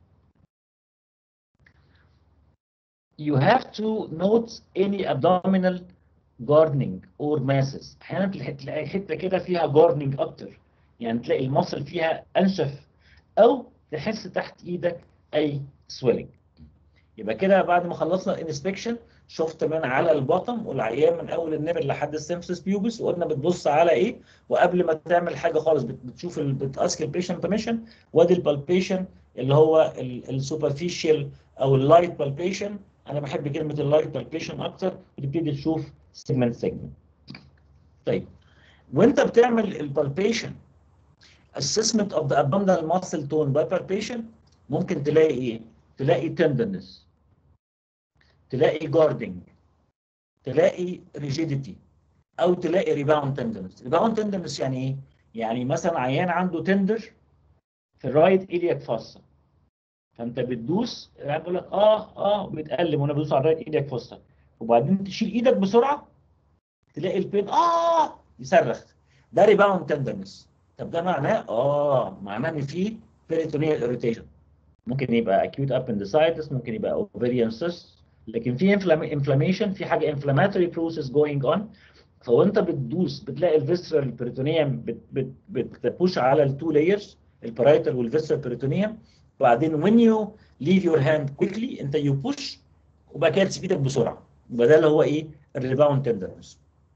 you have to note any abdominal gardening or masses احيانا تلاقي تلاقي حته كده فيها gardening اكتر يعني تلاقي المصل فيها انشف او تحس تحت ايدك اي سويلنج يبقى كده بعد ما خلصنا الانسبكشن شفت من على البطن والعيان من اول النمر لحد السيمفيس بيوبس وقلنا بتبص على ايه وقبل ما تعمل حاجه خالص بت- بتشوف ال- بتاسك البيشنت بيرميشن وادي البالبيشن اللي هو السوبرفيشال او اللايت بالبيشن انا بحب كلمه اللايت بالبيشن اكتر وتبتدي تشوف سيجمنت سيجمنت طيب وانت بتعمل البالبيشن assessment of the abdominal muscle tone by palpation ممكن تلاقي ايه؟ تلاقي tenderness تلاقي guarding تلاقي rigidity او تلاقي rebound tenderness rebound tenderness يعني ايه؟ يعني مثلا عيان عنده تندر في الرايت ايلياك فاسا فانت بتدوس يعني بيقول لك اه اه بتقلم وانا بدوس على الرايت ايلياك فاسا وبعدين تشيل ايدك بسرعه تلاقي البين اه يصرخ ده ريباوند تندرنس طب ده معناه اه معناه ان في peritoneal irritation ممكن يبقى acute appendicitis ممكن يبقى ovarian cyst لكن في inflammation في حاجه inflammatory process going on فوانت بتدوس بتلاقي الفيسرال بريتونيوم بت بت بتبوش على التو لايرز البرايتال والفيسرال بريتونيوم وبعدين when you leave your hand quickly انت you push وبعد كده تسيب ايدك بسرعه يبقى ده اللي هو ايه الريباوند تندرنس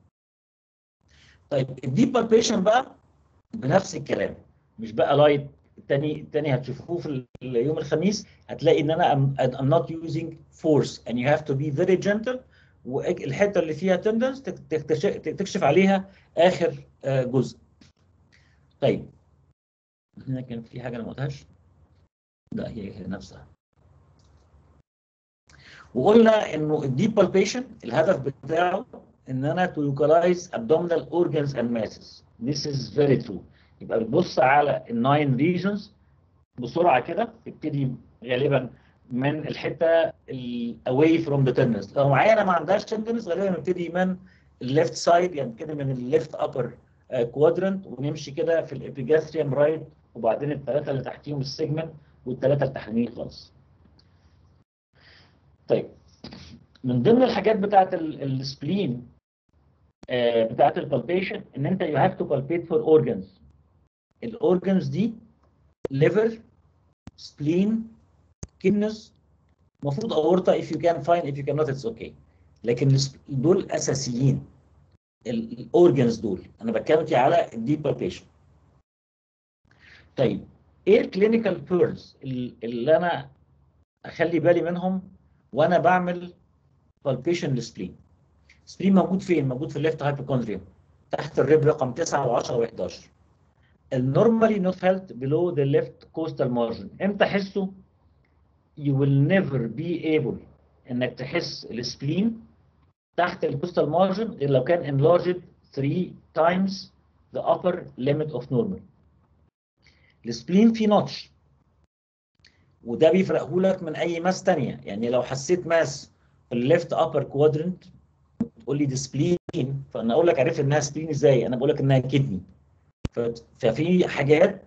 طيب الديب بالبيشن بقى بنفس الكلام مش بقى لايت التاني التاني هتشوفوه في ال- يوم الخميس هتلاقي ان انا I'm, I'm not using force and you have to be very gentle والحته اللي فيها تندنس تكشف عليها اخر آه، جزء. طيب هنا كان في حاجه انا ما قلتهاش؟ لا هي هي نفسها. وقلنا انه الديب بالبيشن الهدف بتاعه ان انا to localize abdominal organs and masses. This is very true. يبقى بتبص على الناين ريجنز بسرعه كده تبتدي غالبا من الحته ال away from the tendons لو معايا انا ما عندهاش tendons غالبا نبتدي من الليفت سايد يعني كده من الليفت upper كوادرنت ونمشي كده في الابيجاستريوم رايت وبعدين الثلاثه اللي تحتيهم السيجمنت والثلاثه التحتانيين خالص. طيب من ضمن الحاجات بتاعت السبلين بتاعت البالبيشن ان انت you have to palpate for organs. الاورجنز دي liver spleen kidneys المفروض اورطه if you can find if you cannot it's okay لكن الس- دول اساسيين الاورجنز دول انا بتكلم فيه على الديب بالبيشن طيب ايه الكلينيكال بيرز اللي انا اخلي بالي منهم وانا بعمل بالبيشن للسبلين السبلين موجود فين موجود في الليفت هايبوكوندريوم تحت الريب رقم 9 و10 و11 النورمالي not felt below the left coastal margin امتى احسه you will never be able انك تحس السبلين تحت الكوستال مارجن غير لو كان enlarged 3 times the upper limit of normal. السبلين فيه نوتش وده بيفرقه لك من اي ماس تانية يعني لو حسيت ماس في الليفت upper quadrant تقول لي دي سبلين فانا اقول لك عرفت انها سبلين ازاي انا بقول لك انها كدني ففي حاجات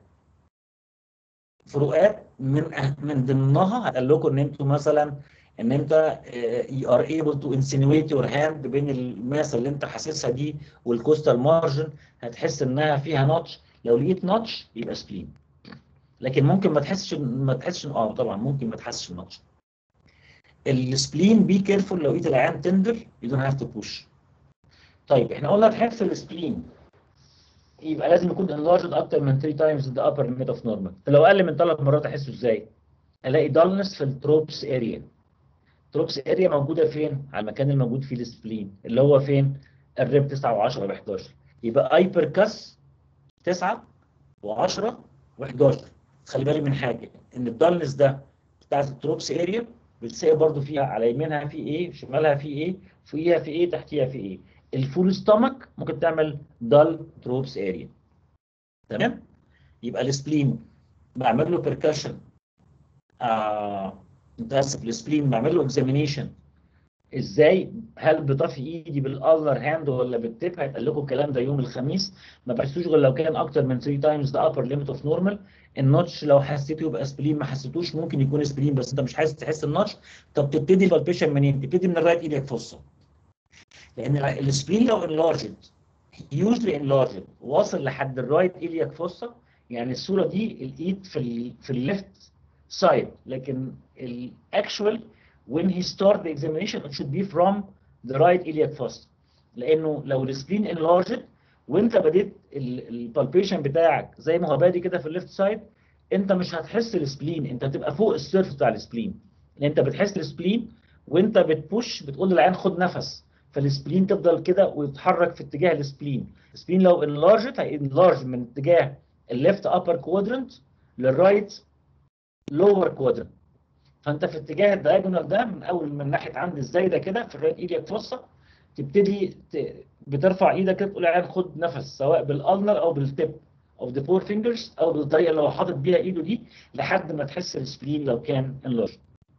فروقات من أه- من ضمنها هقول لكم ان انتوا مثلا ان انت يو ار ايبل تو انسينويت يور هاند بين الماس اللي انت حاسسها دي والكوستال مارجن هتحس انها فيها نوتش لو لقيت نوتش يبقى سبلين لكن ممكن ما تحسش ما تحسش اه طبعا ممكن ما تحسش النوتش السبلين بي كيرفول لو لقيت العيان تندر يو دونت هاف تو بوش طيب احنا قلنا تحس السبلين يبقى لازم يكون enlarged اكتر من 3 times the upper limit of normal فلو اقل من ثلاث مرات احسه ازاي؟ الاقي dullness في التروبس اريا التروبس اريا موجوده فين؟ على المكان الموجود فيه السبلين اللي هو فين؟ الريب 9 و10 و11 يبقى ايبركاس 9 و10 و11 خلي بالي من حاجه ان الدالنس ده بتاعت التروبس اريا بتلاقي برضو فيها على يمينها في ايه شمالها في ايه فوقيها في ايه تحتيها في ايه الفول ستومك ممكن تعمل دال تروبس اريا تمام يبقى السبلين بعمل له بيركشن آه متاسف السبلين بعمل له اكزامينيشن ازاي هل بطفي ايدي بالالر هاند ولا بالتيب هيتقال لكم الكلام ده يوم الخميس ما بحسوش غير لو كان اكتر من 3 تايمز ذا ابر ليميت اوف نورمال النوتش لو حسيته يبقى سبلين ما حسيتوش ممكن يكون سبلين بس انت مش عايز تحس النوتش طب تبتدي البالبيشن منين؟ تبتدي من الرايت ايدك فصه لان السبلين لو انلارجد يوجلي انلارجد واصل لحد الرايت ايلياك فوسا يعني الصوره دي الايد في ال في الليفت سايد لكن الاكشوال when he start the examination it should be from the right iliac fossa لانه لو السبلين enlarged وانت بديت البالبيشن بتاعك زي ما هو بادي كده في الليفت سايد انت مش هتحس السبلين انت هتبقى فوق السيرف بتاع السبلين لان انت بتحس السبلين وانت بتبوش بتقول للعين خد نفس فالسبلين تفضل كده ويتحرك في اتجاه السبلين السبلين لو انلارجت هينلارج من اتجاه الليفت ابر كوادرنت للرايت لور كوادرنت فانت في اتجاه الدايجونال ده من اول من ناحيه عند الزايده كده في الرايت ايديك فوسا تبتدي ت... بترفع ايدك كده تقول للعين خد نفس سواء بالالنر او بالتip of the four fingers او بالطريقه اللي هو حاطط بيها ايده دي لحد ما تحس السبلين لو كان انلارج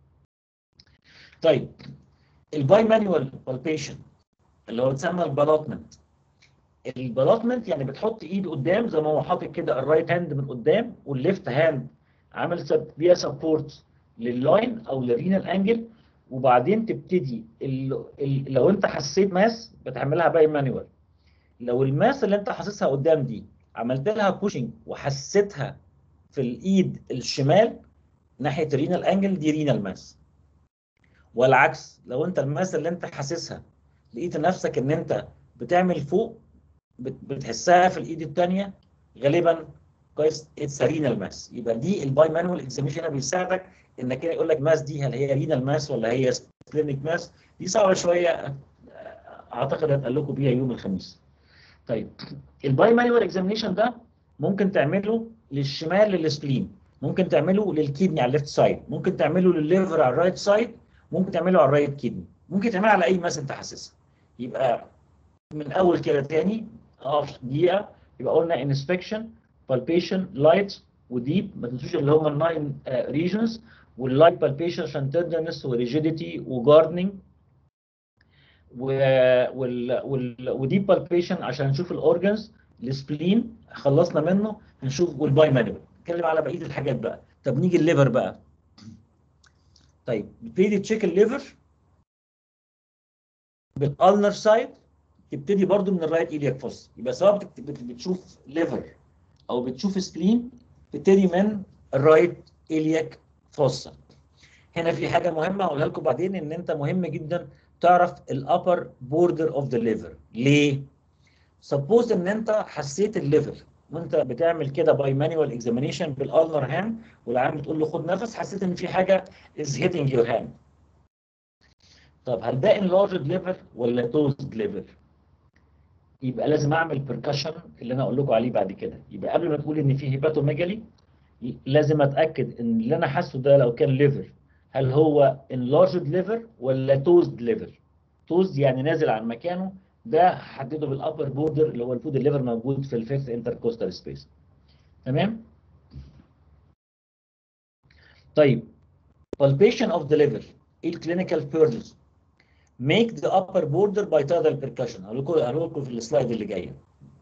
طيب الباي مانوال بالبيشن اللي هو بتسمى البلاطمنت البلاطمنت يعني بتحط ايد قدام زي ما هو حاطط كده الرايت هاند من قدام والليفت هاند عامل سب بيها سبورت لللاين او للرينال انجل وبعدين تبتدي ال... ال... لو انت حسيت ماس بتعملها باي مانوال لو الماس اللي انت حاسسها قدام دي عملت لها بوشنج وحسيتها في الايد الشمال ناحيه الرينال انجل دي رينال ماس والعكس لو انت الماس اللي انت حاسسها لقيت نفسك ان انت بتعمل فوق بتحسها في الايد الثانيه غالبا كويس اتس رينال ماس يبقى دي الباي مانوال اكزاميشن بيساعدك انك يقول لك ماس دي هل هي رينال ماس ولا هي سبلينيك ماس دي صعبه شويه اعتقد هتقال لكم بيها يوم الخميس طيب الباي مانوال اكزامينشن ده ممكن تعمله للشمال للسبلين ممكن تعمله للكيدني على الليفت سايد ممكن تعمله للليفر على الرايت سايد ممكن تعمله على الرايت كيدني ممكن تعمله على اي ماس انت حاسسها يبقى من اول كده تاني اقف دقيقه يبقى قلنا انسبكشن بالبيشن لايت وديب ما تنسوش اللي هم الناين ريجنز واللايت بالبيشن عشان تندرنس وريجيديتي وجاردنينج وال وال وديب بالبيشن عشان نشوف الاورجنز السبلين خلصنا منه هنشوف والباي مانوال نتكلم على بقيه الحاجات بقى طب نيجي الليفر بقى طيب نبتدي تشيك الليفر بالالنر سايد تبتدي برضو من الرايت ايلياك فوس يبقى سواء بتشوف ليفر او بتشوف سبلين تبتدي من الرايت ايلياك فوسا هنا في حاجه مهمه هقولها لكم بعدين ان انت مهم جدا تعرف الابر بوردر اوف ذا ليفر ليه سبوز ان انت حسيت الليفر وانت بتعمل كده باي مانوال اكزامينيشن بالالنر هاند والعيان بتقول له خد نفس حسيت ان في حاجه از هيتنج يور هاند طب هل ده انلارجد ليفر ولا توزد ليفر يبقى لازم اعمل بركشن اللي انا اقول لكم عليه بعد كده يبقى قبل ما تقول ان في هيباتوميجالي لازم اتاكد ان اللي انا حاسه ده لو كان ليفر هل هو enlarged liver ولا توزد liver توزد يعني نازل عن مكانه ده هحدده بالابر بوردر اللي هو الفود الليفر موجود في الفيفث انتركوستال سبيس تمام طيب palpation of the liver ايه الكلينيكال بيرنز make the upper border by tidal percussion هقول لكم هقول لكم في السلايد اللي جايه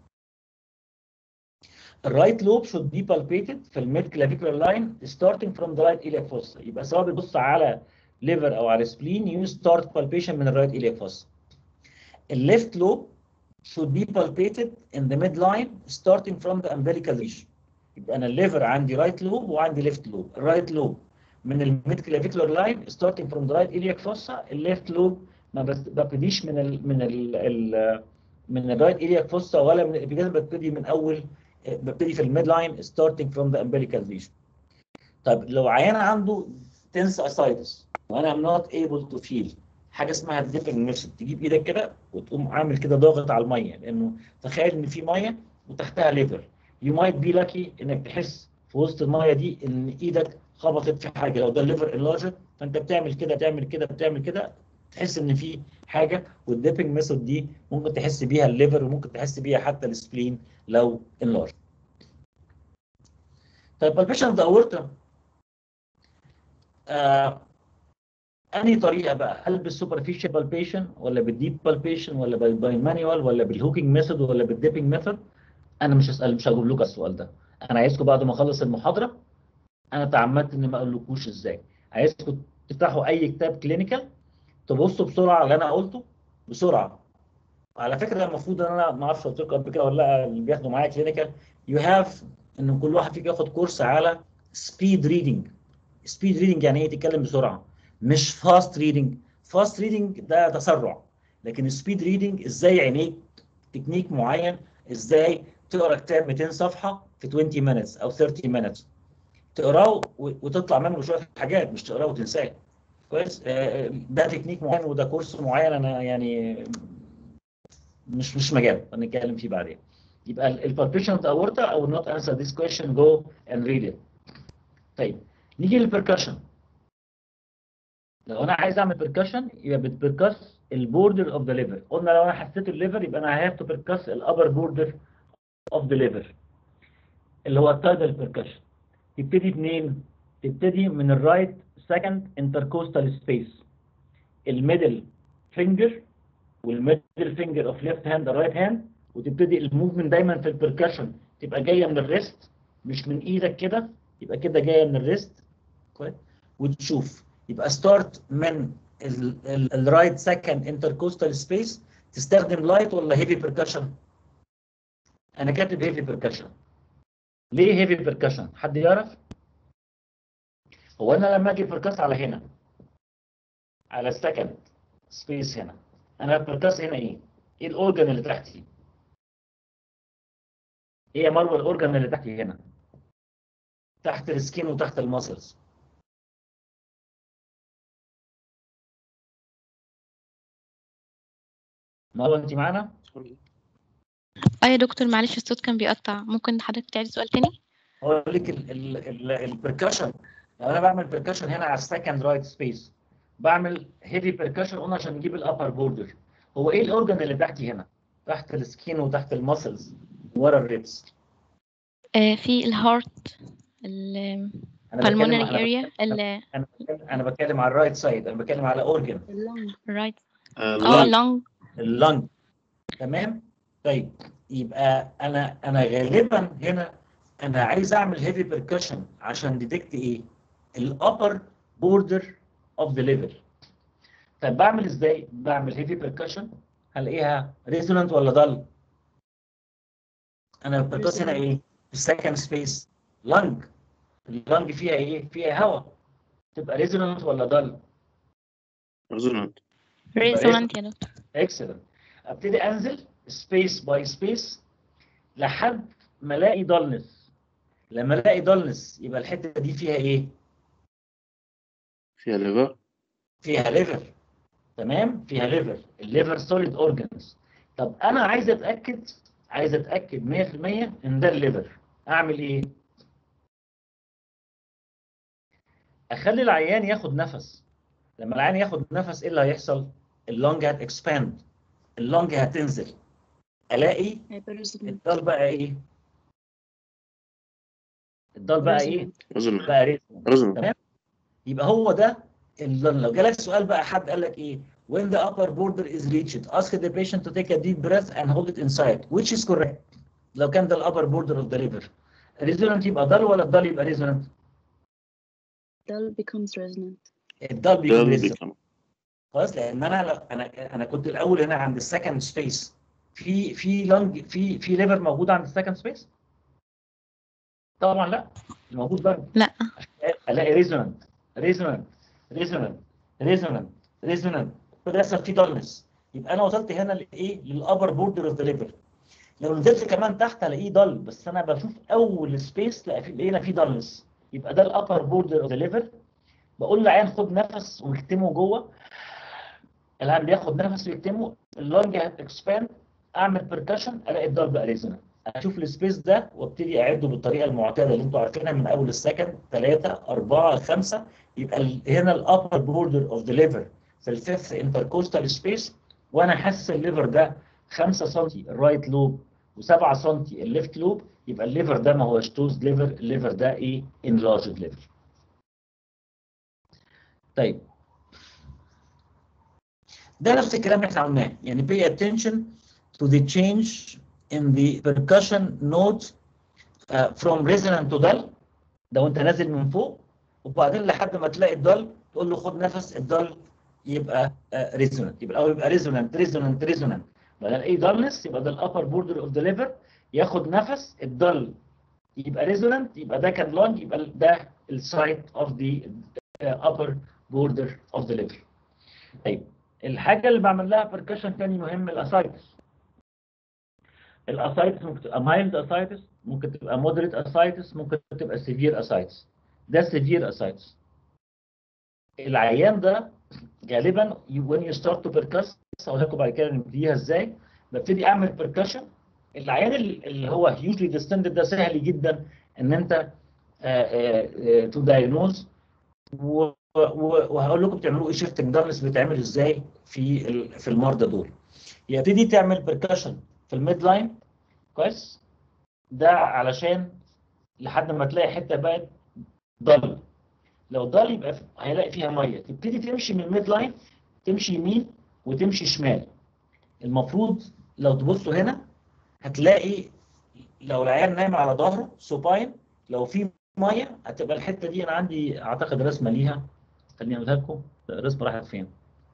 الرايت لوب should be palpated في الميد clavicular line starting from the right iliac fossa يبقى سواء بتبص على liver او على spleen you start palpation من الرايت iliac fossa الليفت لوب should be palpated in the midline starting from the umbilical region يبقى انا الليفر عندي رايت لوب وعندي ليفت لوب الرايت لوب من الميد clavicular line starting from the right iliac fossa الليفت لوب ما ببتديش من ال من ال ال من الرايت iliac fossa ولا من الابيجاز ببتدي من اول ببتدي في الميد لاين starting from the umbilical region. طب لو عيان عنده tense ascites وانا I'm not able to feel حاجه اسمها dipping method تجيب ايدك كده وتقوم عامل كده ضاغط على الميه لانه تخيل ان في ميه وتحتها ليفر you might be lucky انك تحس في وسط الميه دي ان ايدك خبطت في حاجه لو ده الليفر enlarged فانت بتعمل كده تعمل كده بتعمل كده تحس ان في حاجه والديبنج ميثود دي ممكن تحس بيها الليفر وممكن تحس بيها حتى السبلين لو انلارج طيب بالبيشن اوف ذا اورتا انهي طريقه بقى هل بالسوبرفيشال بالبيشن ولا بالديب بالبيشن ولا باي مانيوال ولا بالهوكينج ميثود ولا بالديبنج ميثود انا مش هسال مش هجاوب لكم السؤال ده انا عايزكم بعد ما اخلص المحاضره انا تعمدت اني ما اقولكوش ازاي عايزكم تفتحوا اي كتاب كلينيكال تبصوا بسرعه على اللي انا قلته بسرعه على فكره المفروض ان انا ما اعرفش قلت لكم قبل كده ولا لا اللي بياخدوا معايا كلينيكال يو هاف ان كل واحد فيكم ياخد كورس على سبيد ريدنج سبيد ريدنج يعني ايه تتكلم بسرعه مش فاست ريدنج فاست ريدنج ده تسرع لكن سبيد ريدنج ازاي عينيك تكنيك معين ازاي تقرا كتاب 200 صفحه في 20 minutes او 30 minutes تقراه و- وتطلع منه شويه حاجات مش تقراه وتنساه كويس آه، ده تكنيك معين وده كورس معين انا يعني مش مش مجال هنتكلم فيه بعدين يبقى البالبيشن اوف اورتا I will not answer this question go and read it طيب نيجي للبركشن لو انا عايز اعمل بركشن يبقى بتبركس البوردر اوف ذا ليفر قلنا لو انا حسيت الليفر يبقى انا هاف تو بركس الابر بوردر اوف ذا ليفر اللي هو التايدال بركشن تبتدي منين؟ تبتدي من الرايت سكند انتركوستال سبيس الميدل فينجر والميدل فينجر اوف ليفت هاند رايت هاند وتبتدي الموفمنت دايما في البركشن تبقى جايه من الريست مش من ايدك كده يبقى كده جايه من الريست كويس وتشوف يبقى ستارت من الرايت سكند انتركوستال سبيس تستخدم لايت ولا هيفي بركشن انا كاتب هيفي بركشن ليه هيفي بركشن حد يعرف هو انا لما اجي بركس على هنا على السكند سبيس هنا انا بركس هنا ايه ايه الاورجن اللي تحتي ايه يا مروه الاورجن اللي تحتي هنا تحت السكين وتحت المسلز مروه انت معانا اه يا دكتور معلش الصوت كان بيقطع ممكن حضرتك تعيد سؤال تاني اقول لك البركشن لو انا بعمل بركشن هنا على السكند رايت سبيس بعمل هيفي بركشن قلنا عشان نجيب الابر بوردر هو ايه الاورجن اللي تحتي هنا تحت السكين وتحت المسلز ورا الريبس آه في الهارت ال انا بتكلم pulmonary انا area ال انا بتكلم, أنا بتكلم على الرايت سايد انا بتكلم على اورجن right آه، اه lung. lung اللنج تمام طيب يبقى انا انا غالبا هنا انا عايز اعمل هيفي بركشن عشان ديتكت ايه الابر بوردر اوف ذا ليفر طب بعمل ازاي بعمل هيفي بركشن هلاقيها ريزونانت ولا ضل انا البركشن هنا ايه السكند سبيس لنج اللنج فيها ايه فيها هواء تبقى ريزونانت ولا ضل resonant resonant يا دكتور اكسلنت ابتدي انزل سبيس باي سبيس لحد ما الاقي دالنس لما الاقي دالنس يبقى الحته دي فيها ايه؟ فيها liver فيها ليفر تمام؟ فيها ليفر الليفر سوليد اورجانز طب انا عايز اتاكد عايز اتاكد 100% ان ده الليفر اعمل ايه؟ اخلي العيان ياخد نفس لما العيان ياخد نفس ايه اللي هيحصل؟ اللونج هتكسباند اللونج هتنزل الاقي الضال بقى ايه؟ الضال بقى ايه؟ resonant بقى ريزم resonant تمام يبقى هو ده اللي لو جالك سؤال بقى حد قال لك ايه when the upper border is reached ask the patient to take a deep breath and hold it inside which is correct لو كان ده الابر بوردر اوف ذا ليفر ريزونانت يبقى ضل ولا الضل يبقى ريزونانت dull becomes resonant. الضل بيكون ده ريزونانت بيكون خلاص لان انا لو انا انا كنت الاول هنا عند السكند سبيس في في لونج في في ليفر موجود عند السكند سبيس طبعا لا الموجود بقى لا الاقي ريزونانت ريزونانت ريزونانت ريزونانت ريزونانت فبيحصل فيه دالنس يبقى انا وصلت هنا لايه للابر بوردر اوف ذا ليفر لو نزلت كمان تحت الاقيه ضل بس انا بشوف اول سبيس لقينا فيه دالنس يبقى ده الابر بوردر اوف ذا ليفر بقول للعيان خد نفس واكتمه جوه العيان بياخد نفس ويكتمه اللونج هتكسباند اعمل بركشن الاقي الضل بقى ريزونانت اشوف السبيس ده وابتدي اعده بالطريقه المعتاده اللي انتوا عارفينها من اول السكند 3 4 5 يبقى ال- هنا الابر بوردر اوف ذا ليفر في الفيفث انتركوستال سبيس وانا حاسس الليفر ده 5 سم الرايت لوب و7 سم الليفت لوب يبقى الليفر ده ما هوش توز ليفر الليفر ده ايه انلارجد ليفر طيب ده نفس الكلام اللي احنا قلناه يعني pay attention to the change in the percussion note uh, from resonant to dull ده وانت نازل من فوق وبعدين لحد ما تلاقي الدل تقول له خد نفس الدل يبقى ريزونانت يبقى الاول يبقى ريزونانت ريزونانت ريزونانت بدل ايه دلنس يبقى ده الابر بوردر اوف ذا ليفر ياخد نفس الدل يبقى ريزونانت يبقى ده كان لونج يبقى ده السايت اوف ذا upper border of the liver طيب الحاجه اللي بعمل لها بركشن تاني مهم الاسايتس الاسايتس ممكن تبقى مايلد اسايتس ممكن تبقى مودريت اسايتس ممكن تبقى سيفير اسايتس ده سيفير اسايتس العيان ده غالبا you- when you start to percuss هقول لكم بعد كده نبتديها ازاي ببتدي اعمل percussion العيان ال- اللي هو usually distended ده سهل جدا ان انت تو دايجنوز وهقول لكم بتعملوا ايه شيفتنج دارنس بيتعمل ازاي في ال- في المرضى دول يبتدي تعمل بركشن في الميد لاين كويس ده علشان لحد ما تلاقي حته بقت ضل لو ضل يبقى في- هيلاقي فيها ميه تبتدي تمشي من الميد لاين تمشي يمين وتمشي شمال المفروض لو تبصوا هنا هتلاقي لو العيان نايم على ظهره سوباين لو في ميه هتبقى الحته دي انا عندي اعتقد رسمه ليها خليني اقولها لكم الرسمه راحت فين؟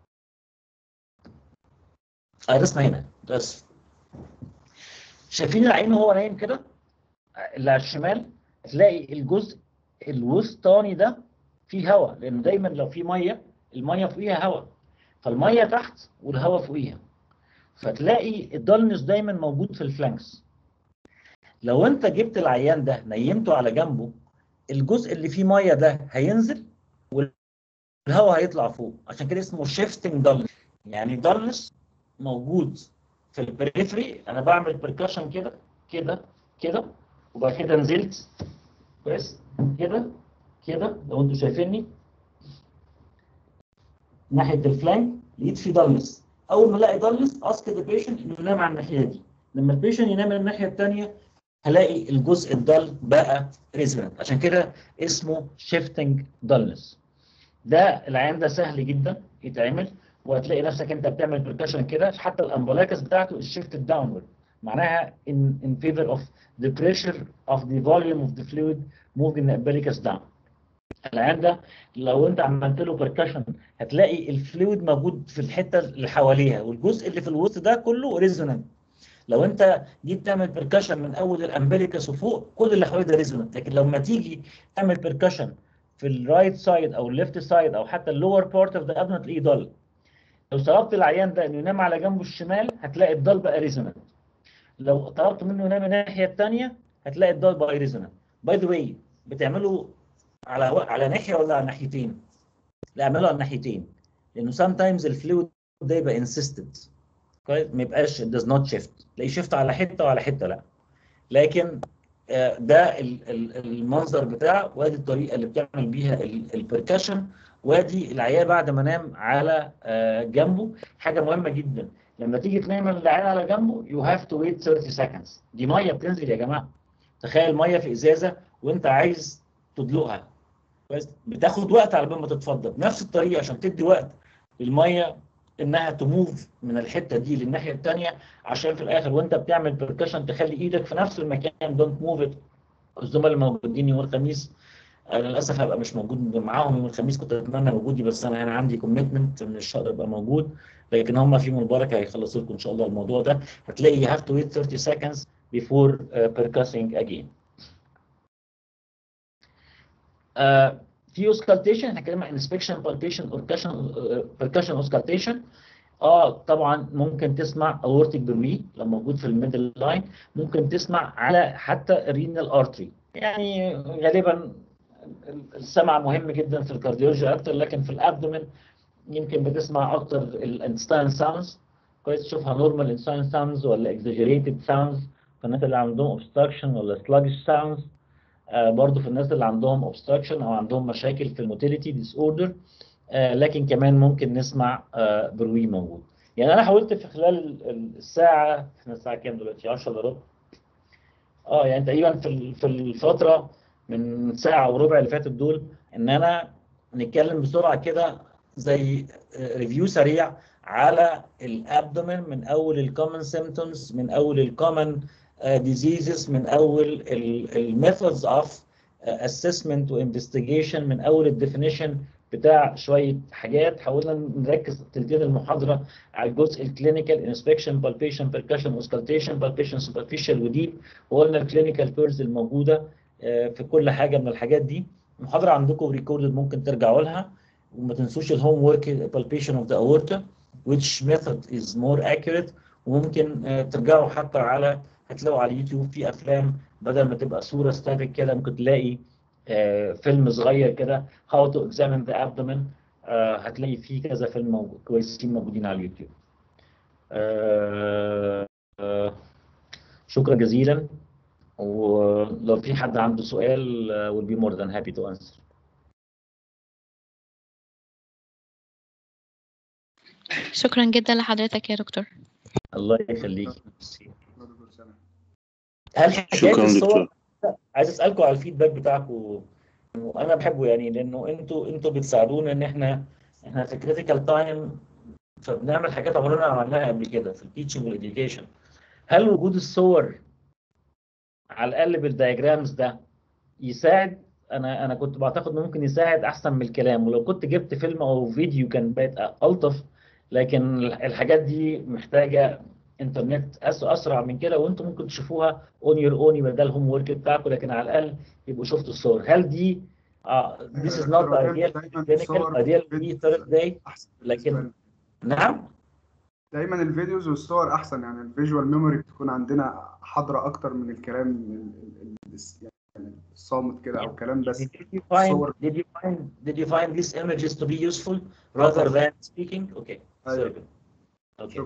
اه الرسمه هنا بس شايفين العين وهو نايم كده اللي على الشمال تلاقي الجزء الوسطاني ده فيه هواء لان دايما لو في ميه الميه فوقيها هواء فالميه تحت والهواء فوقيها فتلاقي الدالنس دايما موجود في الفلانكس لو انت جبت العيان ده نيمته على جنبه الجزء اللي فيه ميه ده هينزل والهواء هيطلع فوق عشان كده اسمه شيفتنج دالنس يعني دالنس موجود في البريفري انا بعمل بركشن كده كده كده وبعد كده نزلت كويس كده كده لو انتوا شايفيني ناحيه الفلانك لقيت في دالنس اول ما الاقي دالنس اسك ذا بيشنت انه ينام على الناحيه دي لما البيشنت ينام على الناحيه الثانيه هلاقي الجزء الضل بقى ريزونانت عشان كده اسمه شيفتنج دالنس ده العيان ده سهل جدا يتعمل وهتلاقي نفسك انت بتعمل بركشن كده حتى الامبولاكس بتاعته الشيفتد داونورد معناها in in favor of the pressure of the volume of the fluid moving the umbilicus down العيان ده لو انت عملت له بركشن هتلاقي الفلويد موجود في الحته اللي حواليها والجزء اللي في الوسط ده كله ريزونانت لو انت جيت تعمل بركشن من اول الامبليكس وفوق كل اللي حواليه ده ريزونانت لكن لما تيجي تعمل بركشن في الرايت سايد او الليفت سايد او حتى اللور بارت اوف ذا ابدن تلاقيه ضل لو طلبت العيان ده انه ينام على جنبه الشمال هتلاقي الضل بقى ريزونانت لو طلبت منه ينام الناحيه الثانيه هتلاقي الضل بقى ريزونانت باي ذا واي بتعمله على على ناحيه ولا على ناحيتين؟ لا اعمله على الناحيتين لانه sometimes الفلويد ده يبقى انسيستد كويس ما يبقاش does not shift تلاقيه شيفت على حته وعلى حته لا لكن آه، ده ال- ال- المنظر بتاعه وادي الطريقه اللي بتعمل بيها البركشن وادي العيان بعد ما نام على آه، جنبه حاجه مهمه جدا لما تيجي تنام العيان على جنبه you have to wait 30 seconds دي ميه بتنزل يا جماعه تخيل ميه في ازازه وانت عايز تدلقها بس بتاخد وقت على بال ما تتفضل بنفس الطريقه عشان تدي وقت للميه انها تموف من الحته دي للناحيه الثانيه عشان في الاخر وانت بتعمل بركشن تخلي ايدك في نفس المكان دونت موف ات الزملاء الموجودين يوم الخميس انا للاسف هبقى مش موجود معاهم يوم الخميس كنت اتمنى وجودي بس انا انا عندي كوميتمنت من الشهر ابقى موجود لكن هم في يوم البركه هيخلصوا لكم ان شاء الله الموضوع ده هتلاقي you have to wait 30 seconds before uh, percussing again. آه، في اوسكالتيشن احنا اتكلمنا انسبكشن بالبيشن اوركشن بركشن اوسكالتيشن اه طبعا ممكن تسمع اورتيك بروي لو موجود في الميدل لاين ممكن تسمع على حتى الرينال ارتري يعني غالبا السمع مهم جدا في الكارديولوجي اكتر لكن في الابدومين يمكن بتسمع اكتر الانستاين ساوندز كويس تشوفها نورمال انستاين ساوندز ولا اكزاجريتد ساوندز في الناس اللي عندهم اوبستراكشن ولا سلاجش ساوندز آه برضو في الناس اللي عندهم اوبستراكشن او عندهم مشاكل في الموتيليتي ديس اوردر آه لكن كمان ممكن نسمع آه بروي موجود يعني انا حاولت في خلال ال- ال- الساعه احنا الساعه كام دلوقتي 10 الا ربع اه يعني تقريبا في ال- في الفتره من ساعه وربع اللي فاتت دول ان انا نتكلم بسرعه كده زي ريفيو سريع على الابدومين من اول الكومن سيمتومز من اول الكومن ديزيزز من اول الميثودز اوف assessment و investigation من اول الديفينيشن بتاع شويه حاجات حاولنا نركز تلتين المحاضره على الجزء الكلينيكال انسبكشن بالبيشن بيركشن اوسكالتيشن بالبيشن سوبرفيشال وديب وقلنا الكلينيكال بيرز الموجوده آه، في كل حاجه من الحاجات دي المحاضره عندكم ريكوردد ممكن ترجعوا لها وما تنسوش الهوم ورك palpation of the aorta which method is more accurate وممكن آه، ترجعوا حتى على هتلاقوا على اليوتيوب في افلام بدل ما تبقى صوره ستاتيك كده ممكن تلاقي آه، فيلم صغير كده how to examine the abdomen آه، هتلاقي فيه كذا فيلم موجود كويسين موجودين على اليوتيوب آه، آه، شكرا جزيلا ولو في حد عنده سؤال آه، will be more than happy to answer شكرا جدا لحضرتك يا دكتور الله يخليك ميرسي. دكتور سامح. هل حكايه شكرا الصور دكتور عايز اسالكم على الفيدباك بتاعكم وانا بحبه يعني لانه انتوا انتوا بتساعدونا ان احنا احنا في كريتيكال تايم فبنعمل حاجات عمرنا ما عملناها قبل كده في التيتشنج والاديوكيشن هل وجود الصور على الاقل بالدياجرامز ده يساعد انا انا كنت بعتقد انه ممكن يساعد احسن من الكلام ولو كنت جبت فيلم او فيديو كان بقت الطف لكن الحاجات دي محتاجه انترنت أس- اسرع من كده وانتم ممكن تشوفوها اون يور اون يبقى ده الهوم ورك بتاعكم لكن على الاقل يبقوا شفتوا الصور هل دي uh, this is not دكتور ideal دايماً clinical الصور ideal والفيديو في third day احسن لكن- بالنسبة لنا. نعم دايما الفيديوز والصور احسن يعني الفيجوال ميموري بتكون عندنا حاضره اكتر من الكلام ال- ال- ال- يعني الصامت كده او كلام بس did you find صور. did you find did you find these images to be useful rather than speaking okay أيوة. very good okay شكراً.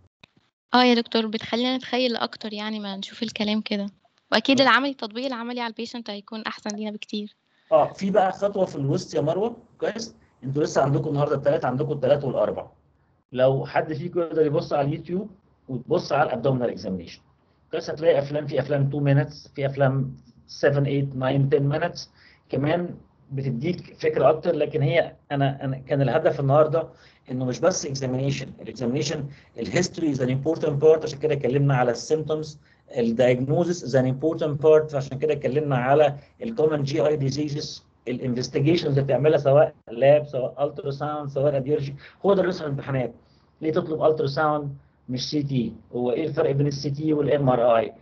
اه يا دكتور بتخلينا نتخيل اكتر يعني ما نشوف الكلام كده واكيد العملي التطبيق العملي على البيشنت هيكون احسن لينا بكتير اه في بقى خطوه في الوسط يا مروه كويس انتوا لسه عندكم النهارده الثلاث عندكم الثلاث والاربع لو حد فيكم يقدر يبص على اليوتيوب وتبص على الابدومينال اكزامينيشن كويس هتلاقي افلام في افلام 2 minutes في افلام 7 8 9 10 minutes كمان بتديك فكره اكتر لكن هي انا انا كان الهدف النهارده انه مش بس اكزامينيشن الاكزامينيشن الهيستوري از ان امبورتنت بارت عشان كده اتكلمنا على السيمتومز الدايجنوزس از ان امبورتنت بارت عشان كده اتكلمنا على الكومن جي اي ديزيزز الانفستيجيشنز اللي بتعملها سواء لاب سواء الترا ساوند سواء راديولوجي هو ده اللي بيسال الامتحانات ليه تطلب الترا ساوند مش سي تي هو ايه الفرق بين السي تي والام ار اي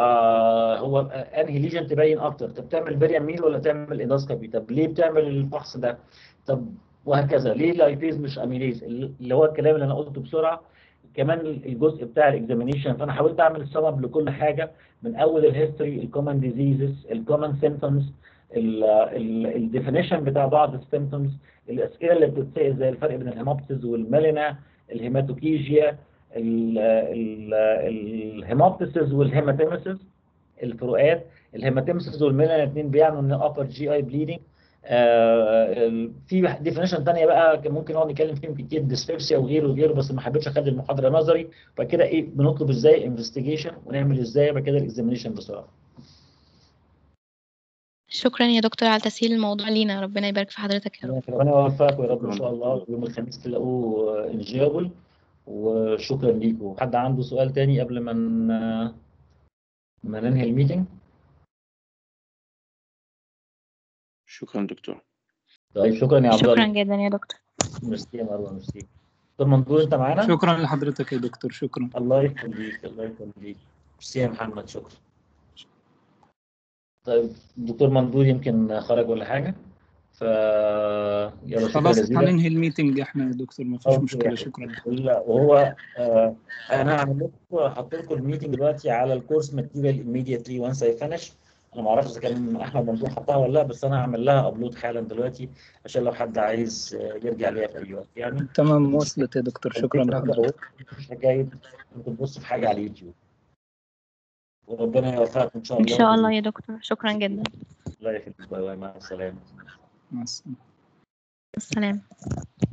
آه هو انهي ليجن تبين اكتر طب تعمل بريم ميل ولا تعمل اندوسكوبي طب ليه بتعمل الفحص ده طب وهكذا ليه لايبيز مش اميليز اللي هو الكلام اللي انا قلته بسرعه كمان الجزء بتاع الاكزامينيشن فانا حاولت اعمل السبب لكل حاجه من اول الهيستوري الكومن ديزيزز الكومن سيمبتومز الديفينيشن بتاع بعض السيمبتومز الاسئله اللي بتتسال زي الفرق بين الهيموبتس والميلينا الهيماتوكيجيا الهيموبتسز والهيماتيمسز الفروقات الهيماتيمسز والميلينا الاثنين بيعنوا ان upper جي اي بليدنج في ديفينيشن ثانيه بقى كان ممكن نقعد نتكلم فيهم كتير ديسبيبسيا وغيره وغيره بس ما حبيتش اخلي المحاضره نظري فكده ايه بنطلب ازاي انفستيجيشن ونعمل ازاي بعد كده الاكزامينيشن بسرعه شكرا يا دكتور على تسهيل الموضوع لينا ربنا يبارك في حضرتك يا رب ربنا يوفقكم يا رب ان شاء الله يوم الخميس تلاقوه انجيبل وشكرا ليكم حد عنده سؤال تاني قبل ما ن- ما ننهي الميتنج شكرا دكتور طيب شكرا يا عبد شكرا الله جدا يا دكتور ميرسي يا مروه ميرسي دكتور منظور انت معانا شكرا لحضرتك يا دكتور شكرا الله يخليك الله يخليك ميرسي يا محمد شكرا طيب دكتور منظور يمكن خرج ولا حاجه ف يلا شكرا خلاص جزيلا هننهي الميتنج احنا يا دكتور ما فيش أوكي. مشكلة شكرا لا وهو آه انا هعمل لكم هحط لكم الميتنج دلوقتي على الكورس ماتيريال immediately once I finish انا ما اعرفش اذا كان احمد منصور حطها ولا لا بس انا هعمل لها ابلود حالا دلوقتي عشان لو حد عايز آه، يرجع ليها في اي وقت يعني تمام وصلت يا دكتور شكرا الفكرة لحضرتك مش حكايه انك تبص في حاجه على اليوتيوب وربنا يوفقك ان شاء ان الله شاء الله يا دكتور شكرا جدا الله يخليك باي باي مع السلامه مع السلامة السلام